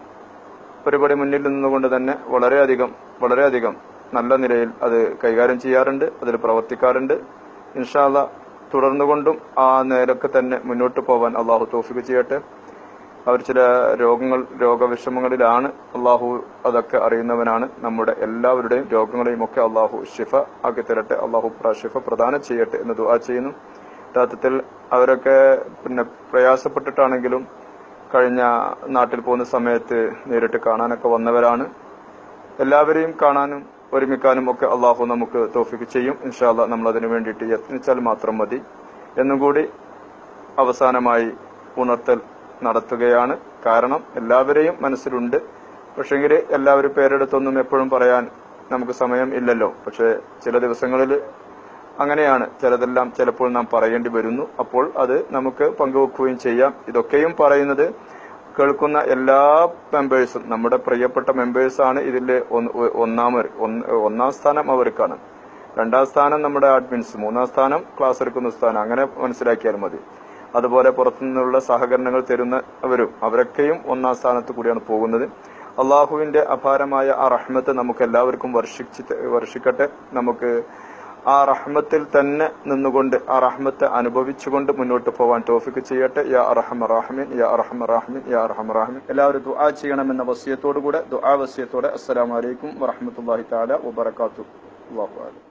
ഒരുപടി മുന്നിൽ നിന്നുകൊണ്ട് തന്നെ വളരെയധികം വളരെയധികം നല്ല നിലയിൽ അത് കൈകാര്യം ചെയ്യാറുണ്ട് അതിൽ പ്രവർത്തിക്കാറുണ്ട് ഇൻഷാല്ല തുടർന്നുകൊണ്ടും ആ നേരൊക്കെ തന്നെ മുന്നോട്ട് പോവാൻ അള്ളാഹു തോഫിക്ക് ചെയ്യട്ടെ അവർ ചില രോഗങ്ങൾ രോഗവിഷമങ്ങളിലാണ് അള്ളാഹു അതൊക്കെ അറിയുന്നവനാണ് നമ്മുടെ എല്ലാവരുടെയും രോഗങ്ങളെയും ഒക്കെ അള്ളാഹു ഷിഫ ആക്കി തരട്ടെ അള്ളാഹു ഷിഫ പ്രദാനം ചെയ്യട്ടെ എന്ന് ദുആ ചെയ്യുന്നു യഥാർത്ഥത്തിൽ അവരൊക്കെ പിന്നെ പ്രയാസപ്പെട്ടിട്ടാണെങ്കിലും കഴിഞ്ഞ നാട്ടിൽ പോകുന്ന സമയത്ത് നേരിട്ട് കാണാനൊക്കെ വന്നവരാണ് എല്ലാവരെയും കാണാനും ഒരുമിക്കാനും ഒക്കെ അള്ളാഹു നമുക്ക് തോഫിക്ക് ചെയ്യും ഇൻഷാല്ല നമ്മൾ അതിനു വേണ്ടിയിട്ട് യത്നിച്ചാൽ മാത്രം മതി എന്നും കൂടി അവസാനമായി ഉണർത്തൽ നടത്തുകയാണ് കാരണം എല്ലാവരെയും മനസ്സിലുണ്ട് പക്ഷെങ്കിൽ എല്ലാവരും പേരെടുത്തൊന്നും എപ്പോഴും പറയാൻ നമുക്ക് സമയം ഇല്ലല്ലോ പക്ഷെ ചില ദിവസങ്ങളിൽ അങ്ങനെയാണ് ചിലതെല്ലാം ചിലപ്പോൾ നാം പറയേണ്ടി വരുന്നു അപ്പോൾ അത് നമുക്ക് പങ്കുവെക്കുകയും ചെയ്യാം ഇതൊക്കെയും പറയുന്നത് കേൾക്കുന്ന എല്ലാ മെമ്പേഴ്സും നമ്മുടെ പ്രിയപ്പെട്ട മെമ്പേഴ്സാണ് ഇതിന്റെ ഒന്നാമർ ഒന്നാം സ്ഥാനം അവർക്കാണ് രണ്ടാം സ്ഥാനം നമ്മുടെ അഡ്മിൻസ് മൂന്നാം സ്ഥാനം ക്ലാസ് എടുക്കുന്ന സ്ഥാനം അങ്ങനെ മനസ്സിലാക്കിയാൽ മതി അതുപോലെ പുറത്തുനിന്നുള്ള സഹകരണങ്ങൾ തരുന്നവരും അവരൊക്കെയും ഒന്നാം സ്ഥാനത്ത് കൂടിയാണ് പോകുന്നത് അള്ളാഹുവിന്റെ അപാരമായ ആ റഹ്മത്ത് നമുക്ക് എല്ലാവർക്കും വർഷിച്ച് വർഷിക്കട്ടെ നമുക്ക് ആ റഹ്മത്തിൽ തന്നെ നിന്നുകൊണ്ട് ആ റഹ്മത്തെ അനുഭവിച്ചുകൊണ്ട് മുന്നോട്ട് പോവാൻ തോഫിക്ക് ചെയ്യട്ടെ യാ അറഹമ റാഹ്മീൻ യാ അറഹമ റാഹ്മീൻ യാ അറഹമ റാഹ്മീൻ എല്ലാവരും ദുആ ചെയ്യണമെന്ന വസിയത്തോടു കൂടെ ദുആ വസിയത്തോടെ അസ്സലാമു അലൈക്കും വറഹ്മത്തുള്ളാഹി തആല വബറകാതുഹു അല്ലാഹു അലം